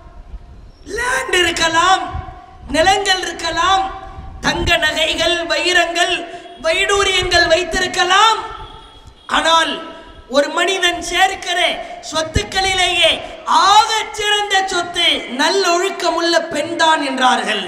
லேண்ட் இருக்கலாம் நிலங்கள் இருக்கலாம் தங்க நகைகள் வைரங்கள் வைடூரியங்கள் வைத்திருக்கலாம் ஆனால் ஒரு மனிதன் சேர்க்கிற சொத்துக்களிலேயே ஆகச் சிறந்த சொத்து நல்லொழுக்கமுள்ள பெண்தான் என்றார்கள்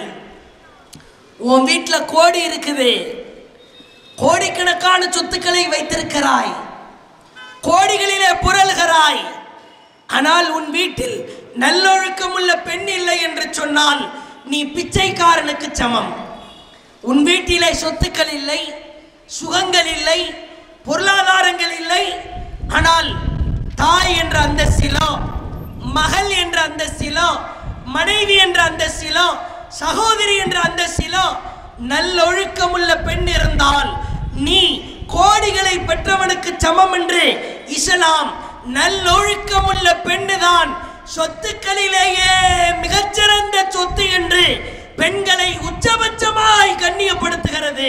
உன் வீட்டில் கோடி இருக்குது கோடிக்கணக்கான சொத்துக்களை வைத்திருக்கிறாய் கோடிகளிலே புரள்கிறாய் ஆனால் உன் வீட்டில் நல்லொழுக்கமுள்ள பெண் இல்லை என்று சொன்னால் நீ பிச்சைக்காரனுக்கு சமம் உன் வீட்டிலே சொத்துக்கள் இல்லை சுகங்கள் இல்லை பொருளாதாரங்கள் இல்லை ஆனால் தாய் என்ற அந்தஸ்திலோ மகள் என்ற அந்தஸ்திலோ மனைவி என்ற அந்தஸ்திலோ சகோதரி என்ற அந்தஸ்திலோ நல்லொழுக்கமுள்ள பெண் இருந்தால் நீ கோடிகளை பெற்றவனுக்கு சமம் என்று இஸ்லாம் நல்லொழுக்கமுள்ள பெண்ணுதான் சொத்துக்களிலேயே மிகச்சிறந்த சொத்து என்று பெண்களை உச்சபட்சமாய் கண்ணியப்படுத்துகிறது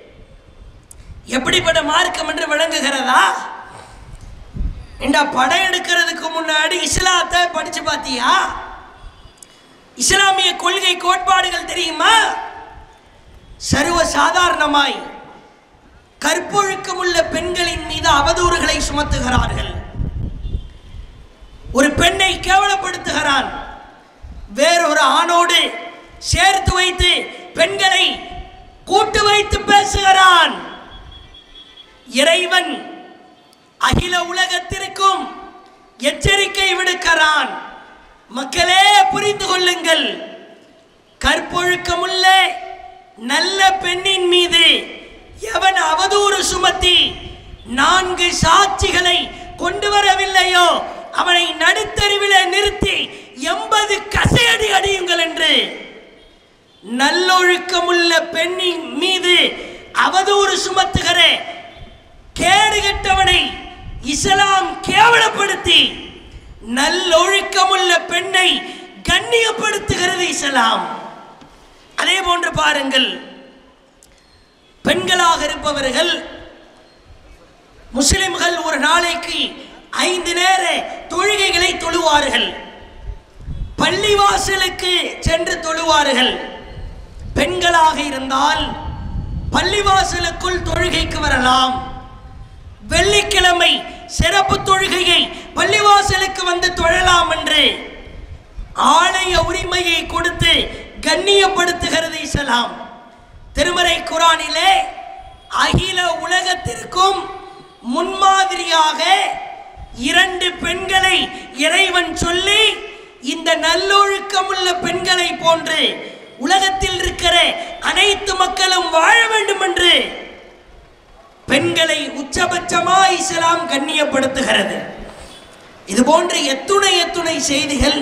எப்படிப்பட்ட மார்க்கம் என்று விளங்குகிறதா இந்த படம் எடுக்கிறதுக்கு முன்னாடி இஸ்லாத்தை படிச்சு பார்த்தியா இஸ்லாமிய கொள்கை கோட்பாடுகள் தெரியுமா சர்வ சாதாரணமாய் கற்பொழுக்கமுள்ள பெண்களின் மீது அவதூறுகளை சுமத்துகிறார்கள் ஒரு பெண்ணை கேவலப்படுத்துகிறான் வேறொரு ஆணோடு சேர்த்து வைத்து பெண்களை கூட்டு வைத்து பேசுகிறான் இறைவன் அகில உலகத்திற்கும் எச்சரிக்கை விடுக்கிறான் மக்களே புரிந்து கொள்ளுங்கள் கற்பொழுக்கமுள்ள நல்ல பெண்ணின் மீது எவன் அவதூறு சுமத்தி நான்கு சாட்சிகளை கொண்டு வரவில்லையோ அவனை நடுத்தருவிலே நிறுத்தி எண்பது கசையடி அடியுங்கள் என்று நல்லொழுக்கமுள்ள பெண்ணின் மீது அவதூறு சுமத்துகிற கேடு கெட்டவனை இஸ்லாம் கேவலப்படுத்தி நல்லொழுக்கமுள்ள பெண்ணை கண்ணியப்படுத்துகிறது இஸ்லாம் அதே போன்று பாருங்கள் பெண்களாக இருப்பவர்கள் முஸ்லிம்கள் ஒரு நாளைக்கு ஐந்து நேர தொழுகைகளை தொழுவார்கள் பள்ளிவாசலுக்கு சென்று தொழுவார்கள் பெண்களாக இருந்தால் பள்ளிவாசலுக்குள் தொழுகைக்கு வரலாம் வெள்ளிக்கிழமை சிறப்பு தொழுகையை பள்ளிவாசலுக்கு வந்து தொழலாம் என்று ஆலய உரிமையை கொடுத்து கண்ணியப்படுத்துகிறது இஸ்லாம் திருமறை குரானிலே அகில உலகத்திற்கும் முன்மாதிரியாக இரண்டு பெண்களை இறைவன் சொல்லி இந்த நல்லொழுக்கமுள்ள பெண்களை போன்று உலகத்தில் இருக்கிற அனைத்து மக்களும் வாழ வேண்டும் என்று பெண்களை உச்சபட்சமா இஸ்லாம் கண்ணியப்படுத்துகிறது இது போன்ற எத்துணை எத்துணை செய்திகள்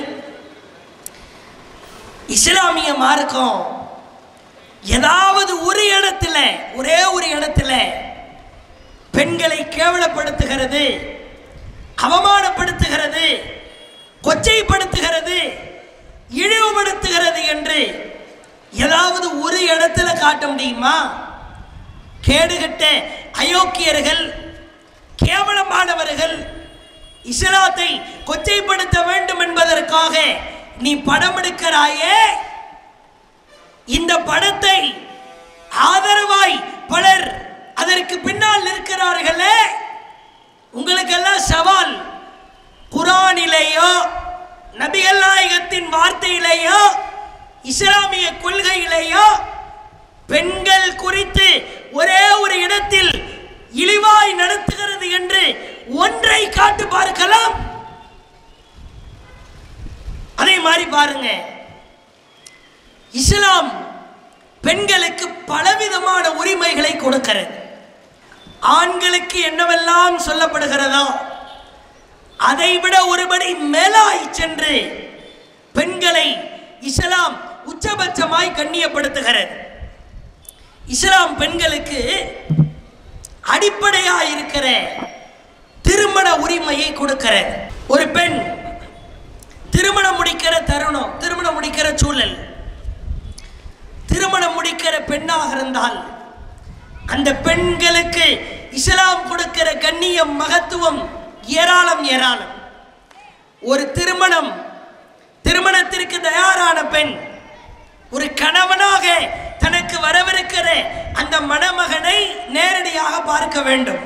இஸ்லாமிய மார்க்கம் ஏதாவது ஒரு இடத்துல ஒரே ஒரு இடத்துல பெண்களை கேவலப்படுத்துகிறது அவமானப்படுத்துகிறது கொச்சைப்படுத்துகிறது இழிவுபடுத்துகிறது என்று ஏதாவது ஏதாவது ஒரு இடத்துல காட்ட முடியுமா கேடுகட்ட அயோக்கியர்கள் கேவலமானவர்கள் இஸ்லாத்தை கொச்சைப்படுத்த வேண்டும் என்பதற்காக நீ படம் எடுக்கிறாயே இந்த படத்தை ஆதரவாய் பலர் அதற்கு பின்னால் நிற்கிறார்களே உங்களுக்கெல்லாம் சவால் குரானிலேயோ நபிகள் நாயகத்தின் வார்த்தையிலேயோ இஸ்லாமிய கொள்கையிலேயோ பெண்கள் குறித்து ஒரே ஒரு இடத்தில் இழிவாய் நடத்துகிறது என்று ஒன்றை காட்டு பார்க்கலாம் அதே மாதிரி பாருங்க இஸ்லாம் பெண்களுக்கு பலவிதமான உரிமைகளை கொடுக்கிறது ஆண்களுக்கு என்னவெல்லாம் சொல்லப்படுகிறதோ அதைவிட ஒருபடி மேலாய் சென்று பெண்களை இஸ்லாம் உச்சபட்சமாய் கண்ணியப்படுத்துகிறது இஸ்லாம் பெண்களுக்கு அடிப்படையா இருக்கிற திருமண உரிமையை கொடுக்கிறது ஒரு பெண் திருமணம் முடிக்கிற தருணம் திருமணம் முடிக்கிற சூழல் திருமணம் முடிக்கிற பெண்ணாக இருந்தால் அந்த பெண்களுக்கு இஸ்லாம் கொடுக்கிற கண்ணியம் மகத்துவம் ஏராளம் ஏராளம் ஒரு திருமணம் திருமணத்திற்கு தயாரான பெண் ஒரு கணவனாக தனக்கு வரவிருக்கிற அந்த மணமகனை நேரடியாக பார்க்க வேண்டும்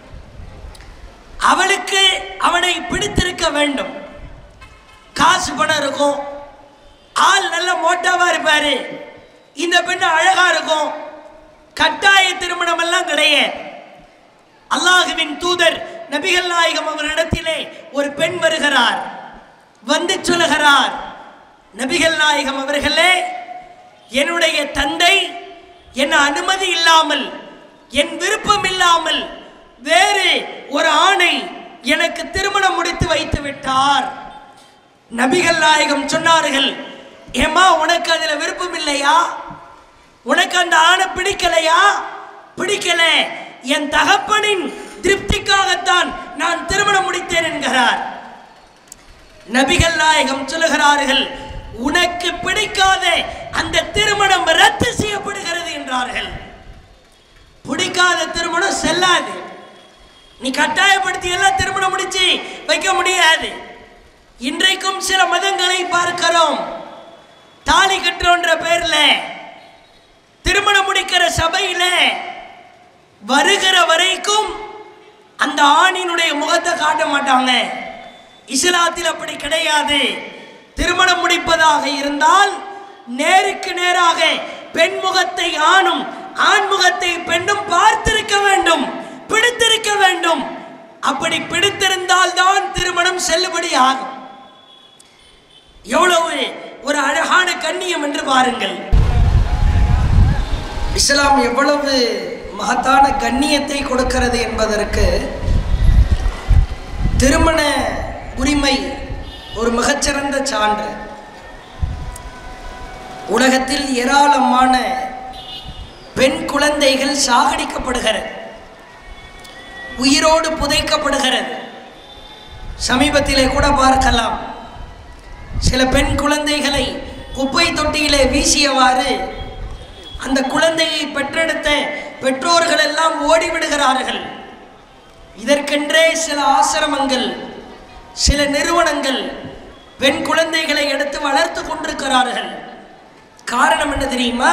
அவளுக்கு அவனை பிடித்திருக்க வேண்டும் காசு பணம் இருக்கும் ஆள் நல்ல மோட்டாவா இருப்பாரு இந்த பெண்ணு அழகா இருக்கும் கட்டாய திருமணம் எல்லாம் கிடையாது அல்லாஹுவின் தூதர் நபிகள் நாயகம் அவரிடத்திலே ஒரு பெண் வருகிறார் வந்து சொல்லுகிறார் நபிகள் நாயகம் அவர்களே என்னுடைய தந்தை என் அனுமதி இல்லாமல் என் விருப்பம் இல்லாமல் வேறு ஒரு ஆணை எனக்கு திருமணம் முடித்து வைத்து விட்டார் நபிகள் நாயகம் சொன்னார்கள் ஏமா உனக்கு அதுல விருப்பம் இல்லையா உனக்கு அந்த ஆணை பிடிக்கலையா பிடிக்கல என் தகப்பனின் திருப்திக்காகத்தான் நான் திருமணம் முடித்தேன் என்கிறார் நபிகள் நாயகம் சொல்லுகிறார்கள் உனக்கு பிடிக்காத அந்த திருமணம் ரத்து செய்யப்படுகிறது என்றார்கள் பிடிக்காத திருமணம் செல்லாது நீ கட்டாயப்படுத்தி எல்லாம் திருமணம் முடிச்சு வைக்க முடியாது இன்றைக்கும் சில மதங்களை பார்க்கிறோம் தாலி கட்டுறோன்ற பேர்ல திருமணம் முடிக்கிற சபையில வருகிற வரைக்கும் அந்த ஆணினுடைய முகத்தை காட்ட மாட்டாங்க இஸ்லாத்தில் அப்படி கிடையாது திருமணம் முடிப்பதாக இருந்தால் நேருக்கு நேராக பெண் முகத்தை ஆணும் ஆண் முகத்தை பெண்ணும் பார்த்திருக்க வேண்டும் பிடித்திருக்க வேண்டும் அப்படி பிடித்திருந்தால் தான் திருமணம் செல்லுபடி ஆகும் எவ்வளவு ஒரு அழகான கண்ணியம் என்று பாருங்கள் இஸ்லாம் எவ்வளவு மகத்தான கண்ணியத்தை கொடுக்கிறது என்பதற்கு திருமண உரிமை ஒரு மிகச்சிறந்த சான்று உலகத்தில் ஏராளமான பெண் குழந்தைகள் சாகடிக்கப்படுகிறது உயிரோடு புதைக்கப்படுகிறது சமீபத்திலே கூட பார்க்கலாம் சில பெண் குழந்தைகளை குப்பை தொட்டியிலே வீசியவாறு அந்த குழந்தையை பெற்றெடுத்த பெற்றோர்கள் எல்லாம் ஓடிவிடுகிறார்கள் இதற்கென்றே சில ஆசிரமங்கள் சில நிறுவனங்கள் பெண் குழந்தைகளை எடுத்து வளர்த்து கொண்டிருக்கிறார்கள் காரணம் என்ன தெரியுமா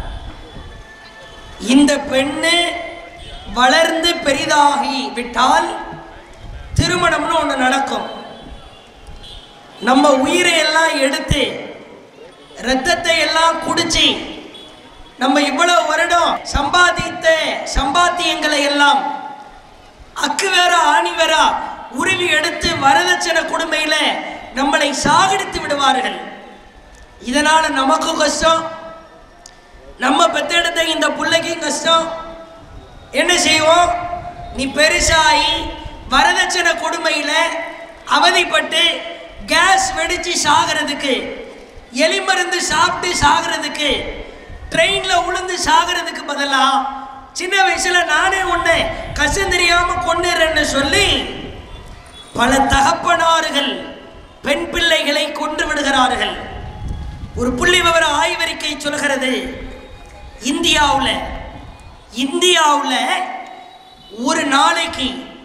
இந்த பெண்ணு வளர்ந்து பெரிதாகி விட்டால் திருமணம்னு ஒன்று நடக்கும் நம்ம உயிரை எல்லாம் எடுத்து ரத்தத்தை எல்லாம் குடிச்சு நம்ம இவ்வளவு வருடம் சம்பாதித்த சம்பாத்தியங்களை எல்லாம் அக்கு வேற ஆணி வேற உருவி எடுத்து வரதட்சணை கொடுமையில நம்மளை சாகடித்து விடுவார்கள் இதனால நமக்கும் கஷ்டம் நம்ம பெத்தெடுத்த இந்த பிள்ளைக்கும் கஷ்டம் என்ன செய்வோம் நீ பெருசாகி வரதட்சணை கொடுமையில அவதிப்பட்டு கேஸ் வெடிச்சு சாகிறதுக்கு எலி மருந்து சாப்பிட்டு சாகிறதுக்கு ட்ரெயின்ல உளுந்து சாகிறதுக்கு பதிலா சின்ன வயசுல நானே உன்னை கஷ்டம் தெரியாம கொண்டுறேன்னு சொல்லி பல தகப்பனார்கள் பெண் பிள்ளைகளை கொன்று விடுகிறார்கள் ஒரு புள்ளி விவர ஆய்வறிக்கை சொல்கிறது இந்தியாவில் இந்தியாவில் ஒரு நாளைக்கு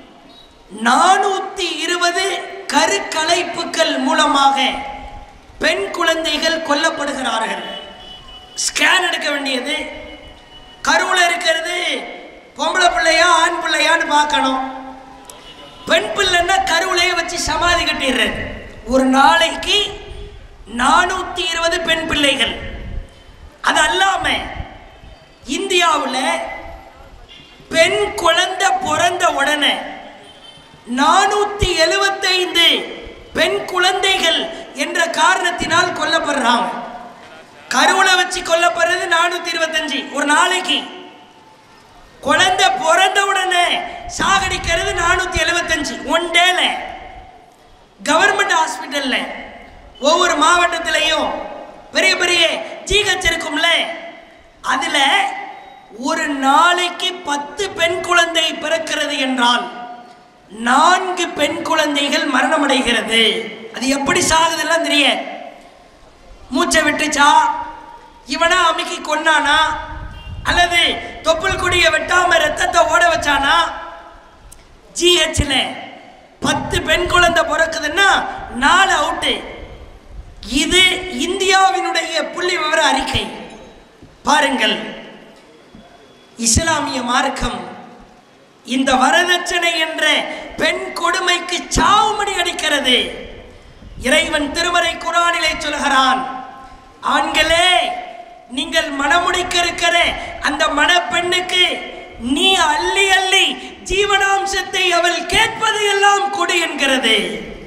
நானூற்றி இருபது கருக்கலைப்புக்கள் மூலமாக பெண் குழந்தைகள் கொல்லப்படுகிறார்கள் ஸ்கேன் எடுக்க வேண்டியது கருவில் இருக்கிறது பொம்பளை பிள்ளையா ஆண் பிள்ளையான்னு பார்க்கணும் பெண் பிள்ளைன்னா கருவிலேயே வச்சு சமாதி கட்டிடுறது ஒரு நாளைக்கு நானூற்றி இருபது பெண் பிள்ளைகள் அது அல்லாம இந்தியாவில் பெண் குழந்தை பிறந்த உடனே நானூற்றி எழுபத்தைந்து பெண் குழந்தைகள் என்ற காரணத்தினால் கொல்லப்படுறாங்க கருவுல வச்சு கொல்லப்படுறது நானூற்றி இருபத்தஞ்சு ஒரு நாளைக்கு குழந்தை பிறந்த உடனே சாகடிக்கிறது நானூற்றி எழுபத்தஞ்சு ஒன் டேல கவர்மெண்ட் ஹாஸ்பிட்டல்ல ஒவ்வொரு மாவட்டத்திலையும் பெரிய பெரிய ஜிஹெச் இருக்கும்ல அதுல ஒரு நாளைக்கு பத்து பெண் குழந்தை பிறக்கிறது என்றால் நான்கு பெண் குழந்தைகள் மரணமடைகிறது அது எப்படி சாகுதெல்லாம் தெரியாது மூச்சை விட்டுச்சா இவனா அமுக்கி கொன்னானா அல்லது தொப்புள் கொடியை வெட்டாம ரத்தத்தை ஓட வச்சானா ஜிஹெச்ல பத்து பெண் குழந்தை பிறக்குதுன்னா நாலு அவுட்டு இது இந்தியாவினுடைய புள்ளி விவர அறிக்கை பாருங்கள் இஸ்லாமிய மார்க்கம் இந்த வரதட்சணை என்ற பெண் கொடுமைக்கு சாவுமணி அடிக்கிறது இறைவன் திருமறை குரானிலே சொல்கிறான் ஆண்களே நீங்கள் மணமுடிக்க இருக்கிற அந்த மணப்பெண்ணுக்கு நீ அள்ளி அள்ளி ஜீவனாம்சத்தை அவள் கேட்பது எல்லாம் கொடு என்கிறது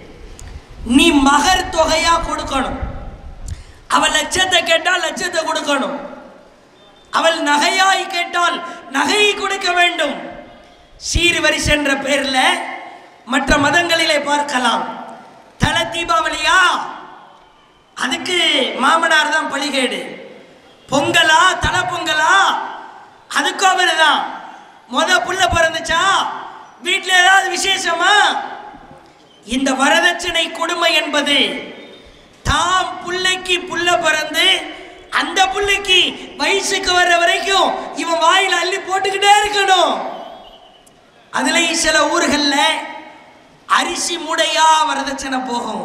நீ மகர் தொகையா கொடுக்கணும் அவள் லட்சத்தை கேட்டால் லட்சத்தை கொடுக்கணும் அவள் நகையாய் கேட்டால் நகையை கொடுக்க வேண்டும் சீர்வரிசை என்ற பேர்ல மற்ற மதங்களிலே பார்க்கலாம் தல தீபாவளியா அதுக்கு மாமனார் தான் பழிகேடு பொங்கலா தலை பொங்கலா அதுக்கும் அவர் தான் முத புள்ள பிறந்துச்சா வீட்டில் ஏதாவது விசேஷமா இந்த வரதட்சணை கொடுமை என்பது தாம் புள்ளைக்கு புள்ள பிறந்து அந்த புள்ளைக்கு வயசுக்கு வர்ற வரைக்கும் இவன் வாயில் அள்ளி போட்டுக்கிட்டே இருக்கணும் அதுலயும் சில ஊர்கள்ல அரிசி மூடையா வரதட்சணை போகும்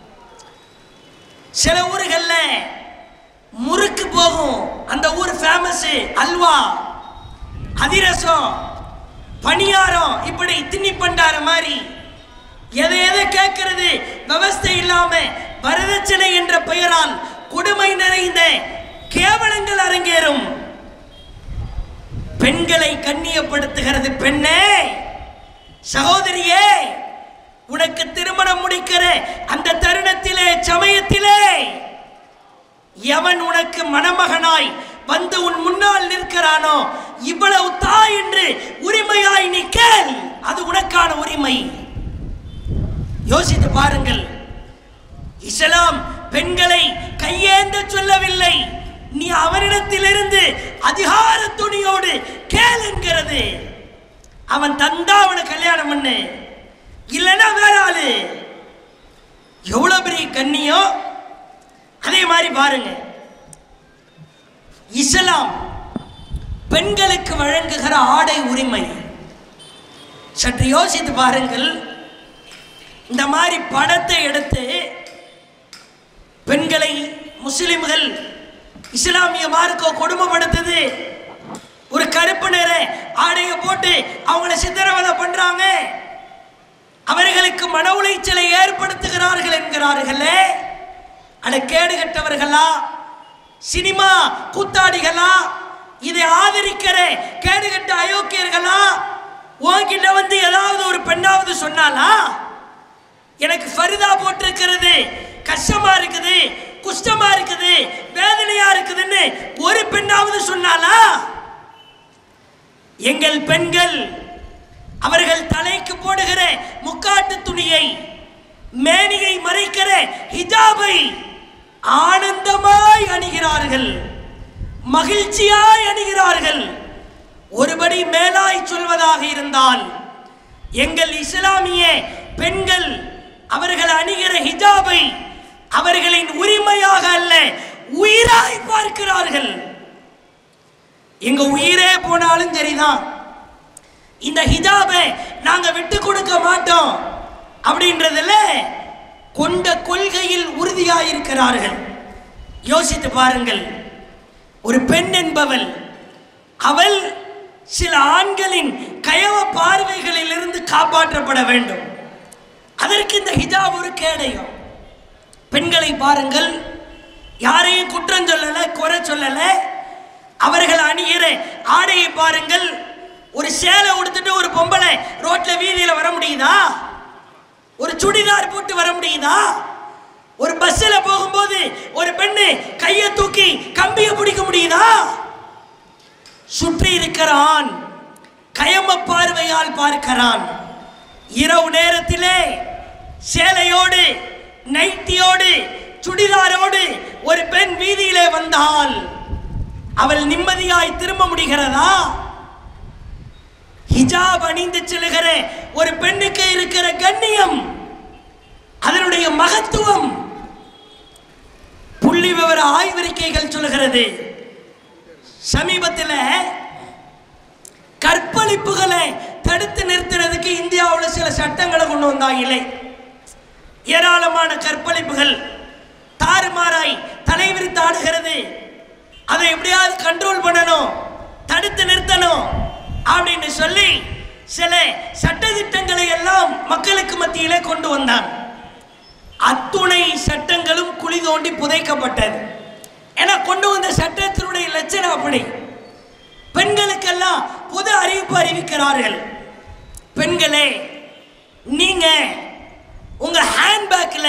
சில ஊர்கள்ல முறுக்கு போகும் அந்த ஊர் ஃபேமஸ் அல்வா அதிரசம் பணியாரம் இப்படி திண்ணி பண்டார மாதிரி எதை எதை கேட்கறது விவஸ்தை இல்லாம வரதட்சணை என்ற பெயரால் கொடுமை நிறைந்த கேவலங்கள் அரங்கேறும் பெண்களை கண்ணியப்படுத்துகிறது பெண்ணே சகோதரியே உனக்கு திருமணம் முடிக்கிற அந்த தருணத்திலே சமயத்திலே எவன் உனக்கு மணமகனாய் வந்து உன் முன்னால் நிற்கிறானோ இவ்வளவு தாய் என்று உரிமையாய் நீ கேள் அது உனக்கான உரிமை யோசித்து பாருங்கள் இஸ்லாம் பெண்களை கையேந்த சொல்லவில்லை நீ அவனிடத்திலிருந்து அதிகார துணியோடு கேள் என்கிறது அவன் தந்தா அவனை கல்யாணம் பண்ணு இல்லைன்னா வேற ஆளு எவ்வளவு பெரிய கண்ணியம் அதே மாதிரி பாருங்க இஸ்லாம் பெண்களுக்கு வழங்குகிற ஆடை உரிமை சற்று யோசித்து பாருங்கள் இந்த மாதிரி படத்தை எடுத்து பெண்களை முஸ்லிம்கள் இஸ்லாமிய மார்க்கோ கொடுமைப்படுத்துது ஒரு கருப்பு நிற ஆடையை போட்டு அவங்கள சித்திரவதை பண்றாங்க அவர்களுக்கு மன உளைச்சலை ஏற்படுத்துகிறார்கள் என்கிறார்களே அட கேடு கட்டவர்களா சினிமா கூத்தாடிகளா இதை ஆதரிக்கிற கேடுகட்ட அயோக்கியர்களா உன்கிட்ட வந்து ஏதாவது ஒரு பெண்ணாவது சொன்னாலா எனக்கு ஃபரிதா போட்டிருக்கிறது கஷ்டமா இருக்குது குஷ்டமா இருக்குது வேதனையா இருக்குதுன்னு ஒரு பெண்ணாவது சொன்னாலா எங்கள் பெண்கள் அவர்கள் தலைக்கு போடுகிற முக்காட்டு துணியை மேனியை மறைக்கிற ஹிஜாபை ஆனந்தமாய் அணிகிறார்கள் மகிழ்ச்சியாய் அணிகிறார்கள் ஒருபடி மேலாய் சொல்வதாக இருந்தால் எங்கள் இஸ்லாமிய பெண்கள் அவர்கள் அணிகிற ஹிஜாபை அவர்களின் உரிமையாக அல்ல உயிராய் பார்க்கிறார்கள் எங்க உயிரே போனாலும் சரிதான் இந்த ஹிஜாபை நாங்க விட்டு கொடுக்க மாட்டோம் அப்படின்றதுல கொண்ட கொள்கையில் உறுதியாயிருக்கிறார்கள் யோசித்து பாருங்கள் ஒரு பெண் என்பவள் அவள் சில ஆண்களின் கயவ பார்வைகளிலிருந்து காப்பாற்றப்பட வேண்டும் அதற்கு இந்த ஹிஜாப் ஒரு கேடயம் பெண்களை பாருங்கள் யாரையும் குற்றம் சொல்லல குறை சொல்லல அவர்கள் அணிகிற ஆடையை பாருங்கள் ஒரு சேலை உடுத்துட்டு ஒரு பொம்பளை ரோட்ல வீதியில வர முடியுதா ஒரு சுடிதார் போட்டு வர முடியுதா ஒரு பஸ்ஸில் போகும்போது ஒரு பெண்ணு கையை தூக்கி கம்பியை பிடிக்க முடியுதா சுற்றி இருக்கிறான் கயம பார்வையால் பார்க்கிறான் இரவு நேரத்திலே சேலையோடு நைட்டியோடு சுடிதாரோடு ஒரு பெண் வீதியிலே வந்தால் அவள் நிம்மதியாய் திரும்ப முடிகிறதா ஹிஜாப் அணிந்து செல்லுகிற ஒரு பெண்ணுக்கு இருக்கிற கண்ணியம் அதனுடைய மகத்துவம் புள்ளி விவர ஆய்வறிக்கைகள் சொல்கிறது சமீபத்தில் கற்பழிப்புகளை தடுத்து நிறுத்துறதுக்கு இந்தியாவில் சில சட்டங்களை கொண்டு வந்தாங்களே ஏராளமான கற்பழிப்புகள் தாறுமாறாய் தலைவிரித்து ஆடுகிறது அதை எப்படியாவது கண்ட்ரோல் பண்ணணும் தடுத்து நிறுத்தணும் அப்படின்னு சொல்லி சில சட்டதிட்டங்களை எல்லாம் மக்களுக்கு மத்தியிலே கொண்டு வந்தான் அத்துணை சட்டங்களும் குழி தோண்டி புதைக்கப்பட்டது ஏன்னா கொண்டு வந்த சட்டத்தினுடைய லட்சணம் அப்படி பெண்களுக்கெல்லாம் பொது அறிவிப்பு அறிவிக்கிறார்கள் பெண்களே நீங்க உங்க ஹேண்ட்பேக்ல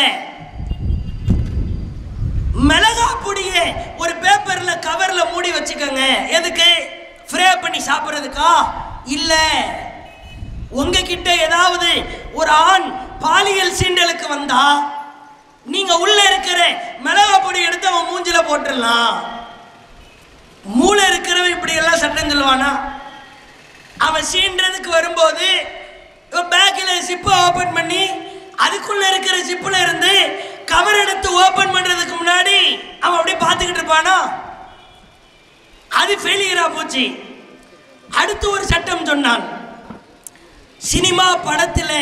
மிளகா பொடிய ஒரு பேப்பர்ல கவர்ல மூடி வச்சுக்கோங்க எதுக்கு ஃப்ரே பண்ணி சாப்பிட்றதுக்கா இல்ல உங்ககிட்ட ஏதாவது ஒரு ஆண் பாலியல் சீண்டலுக்கு வந்தா நீங்க உள்ள இருக்கிற மிளகா பொடி எடுத்து அவன் மூஞ்சில போட்டுடலாம் மூளை இருக்கிறவன் இப்படி எல்லாம் சட்டம் சொல்லுவானா அவன் சீன்றதுக்கு வரும்போது பேக்கில் சிப்பை ஓபன் பண்ணி அதுக்குள்ள இருக்கிற சிப்புல இருந்து கவர் எடுத்து ஓபன் பண்றதுக்கு முன்னாடி அவன் அப்படியே பார்த்துக்கிட்டு இருப்பானா அது ஃபெயிலியரா போச்சு அடுத்து ஒரு சட்டம் சொன்னான் சினிமா படத்தில்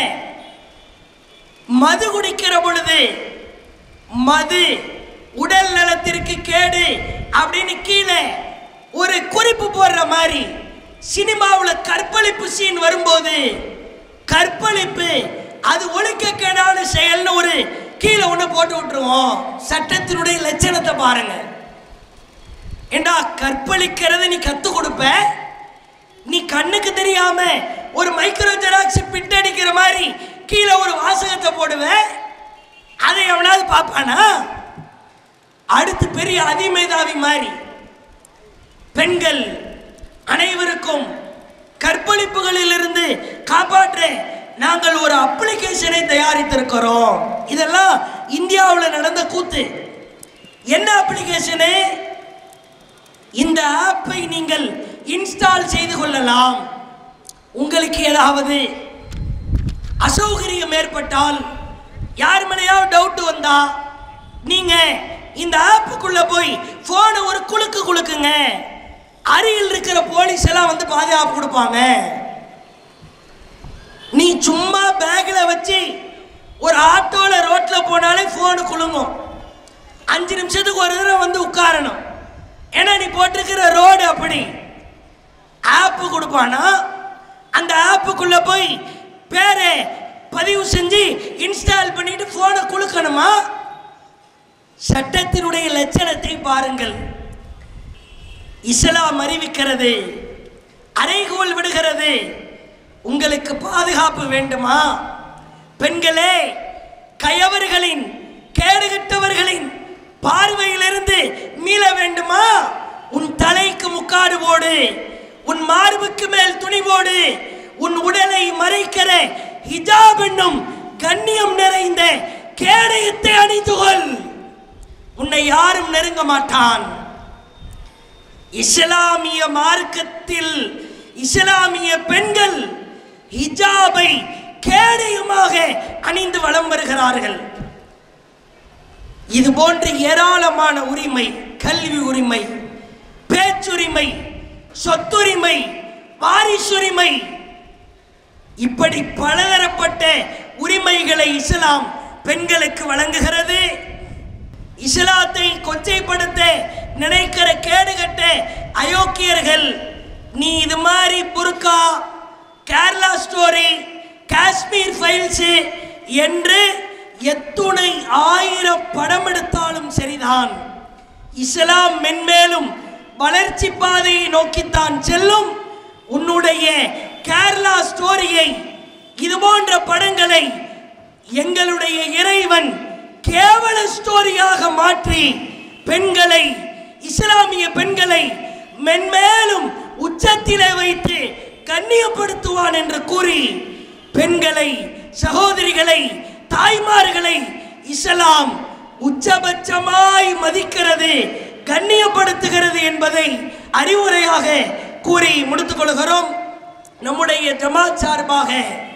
மது குடிக்கிற பொழுது மது உடல் நலத்திற்கு கேடு அப்படின்னு கீழே ஒரு குறிப்பு போடுற மாதிரி சினிமாவில் கற்பழிப்பு சீன் வரும்போது கற்பழிப்பு அது ஒழுக்கக்கேடான செயல்னு ஒரு கீழே ஒன்று போட்டு விட்டுருவோம் சட்டத்தினுடைய லட்சணத்தை பாருங்க ஏண்டா கற்பழிக்கிறத நீ கத்து கொடுப்ப நீ கண்ணுக்கு தெரியாம ஒரு மைக்ரோ ஜெராக்ஸ் பிட் அடிக்கிற மாதிரி கீழே ஒரு வாசகத்தை போடுவ அதை எவனாவது பார்ப்பானா அடுத்து பெரிய அதிமேதாவி மாதிரி பெண்கள் அனைவருக்கும் கற்பழிப்புகளிலிருந்து காப்பாற்ற நாங்கள் ஒரு அப்ளிகேஷனை தயாரித்திருக்கிறோம் இதெல்லாம் இந்தியாவில் நடந்த கூத்து என்ன அப்ளிகேஷனு இந்த ஆப்பை நீங்கள் இன்ஸ்டால் செய்து கொள்ளலாம் உங்களுக்கு ஏதாவது அசௌகரியம் ஏற்பட்டால் யார் மேலேயாவது டவுட் வந்தா நீங்க இந்த ஆப்புக்குள்ள போய் போனை ஒரு குலுக்கு குலுக்குங்க அருகில் இருக்கிற போலீஸ் எல்லாம் வந்து பாதுகாப்பு கொடுப்பாங்க நீ சும்மா பேக்கில் வச்சு ஒரு ஆட்டோல ரோட்ல போனாலே போனு குலுங்கும் அஞ்சு நிமிஷத்துக்கு ஒரு தடவை வந்து உட்காரணும் ஏன்னா நீ போட்டிருக்கிற ரோடு அப்படி ஆப்பு கொடுப்பானா அந்த ஆப்புக்குள்ள போய் பேரை பதிவு செஞ்சு இன்ஸ்டால் பண்ணிட்டு போனை குலுக்கணுமா சட்டத்தினுடைய லட்சணத்தை பாருங்கள் இஸ்லாம் அறிவிக்கிறது அறைகோல் விடுகிறது உங்களுக்கு பாதுகாப்பு வேண்டுமா பெண்களே கயவர்களின் கேடுகட்டவர்களின் பார்வையிலிருந்து மீள வேண்டுமா உன் தலைக்கு முக்காடு போடு உன் மார்புக்கு மேல் துணி போடு உன் உடலை மறைக்கிற ஹிஜாப் என்னும் கண்ணியம் நிறைந்த கேடயத்தை அணிந்து கொள் உன்னை யாரும் நெருங்க மாட்டான் இஸ்லாமிய மார்க்கத்தில் இஸ்லாமிய பெண்கள் ஹிஜாபை கேடயமாக அணிந்து வலம் வருகிறார்கள் இது போன்ற ஏராளமான உரிமை கல்வி உரிமை பேச்சுரிமை சொத்துரிமை வாரிசுரிமை இப்படி பலதரப்பட்ட உரிமைகளை இஸ்லாம் பெண்களுக்கு வழங்குகிறது இஸ்லாத்தை கொச்சைப்படுத்த நினைக்கிற கேடுகட்ட அயோக்கியர்கள் நீ இது மாதிரி புர்கா கேரளா ஸ்டோரி காஷ்மீர் ஃபைல்ஸ் என்று எத்துணை ஆயிரம் படம் எடுத்தாலும் சரிதான் இஸ்லாம் மென்மேலும் வளர்ச்சி பாதையை நோக்கித்தான் செல்லும் உன்னுடைய கேரளா ஸ்டோரியை இது போன்ற படங்களை எங்களுடைய இறைவன் கேவல ஸ்டோரியாக மாற்றி பெண்களை இஸ்லாமிய பெண்களை மென்மேலும் உச்சத்திலே வைத்து கண்ணியப்படுத்துவான் என்று கூறி பெண்களை சகோதரிகளை தாய்மார்களை இஸ்லாம் உச்சபட்சமாய் மதிக்கிறது கண்ணியப்படுத்துகிறது என்பதை அறிவுரையாக கூறி முடித்துக் கொள்கிறோம் நம்முடைய ஜமாத் சார்பாக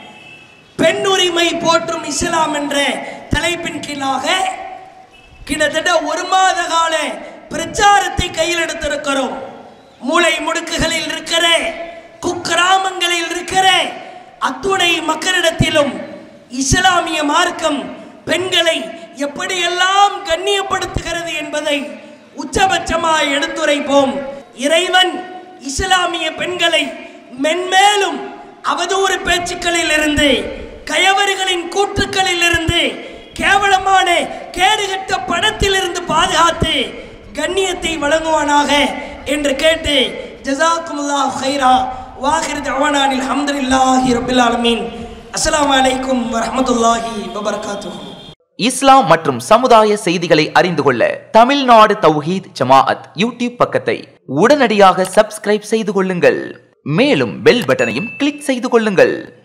பெண் உரிமை போற்றும் இஸ்லாம் என்ற தலைப்பின் கீழாக கிட்டத்தட்ட ஒரு மாத கால பிரச்சாரத்தை கையில் எடுத்திருக்கிறோம் மூளை முடுக்குகளில் இருக்கிற குக்கிராமங்களில் இருக்கிற அத்துணை மக்களிடத்திலும் இஸ்லாமிய மார்க்கம் பெண்களை எப்படியெல்லாம் கண்ணியப்படுத்துகிறது என்பதை உச்சபட்சமாய் எடுத்துரைப்போம் இறைவன் இஸ்லாமிய பெண்களை மென்மேலும் அவதூறு பேச்சுக்களில் இருந்து கயவர்களின் கூற்றுக்களில் இருந்து கேவலமான கேடுகட்ட படத்திலிருந்து பாதுகாத்து கண்ணியத்தை வழங்குவானாக என்று கேட்டு ஜசாக்குமுல்லாஹ் ஹைரா வாஹிர் தவானானில் ஹம்துலில்லாஹி ரபில் ஆலமீன் அஸ்ஸலாமு அலைக்கும் வரஹ்மத்துல்லாஹி வபரகாத்துஹு இஸ்லாம் மற்றும் சமுதாய செய்திகளை அறிந்து கொள்ள தமிழ்நாடு தௌஹீத் ஜமாஅத் யூடியூப் பக்கத்தை உடனடியாக சப்ஸ்கிரைப் செய்து கொள்ளுங்கள் மேலும் பெல் பட்டனையும் கிளிக் செய்து கொள்ளுங்கள்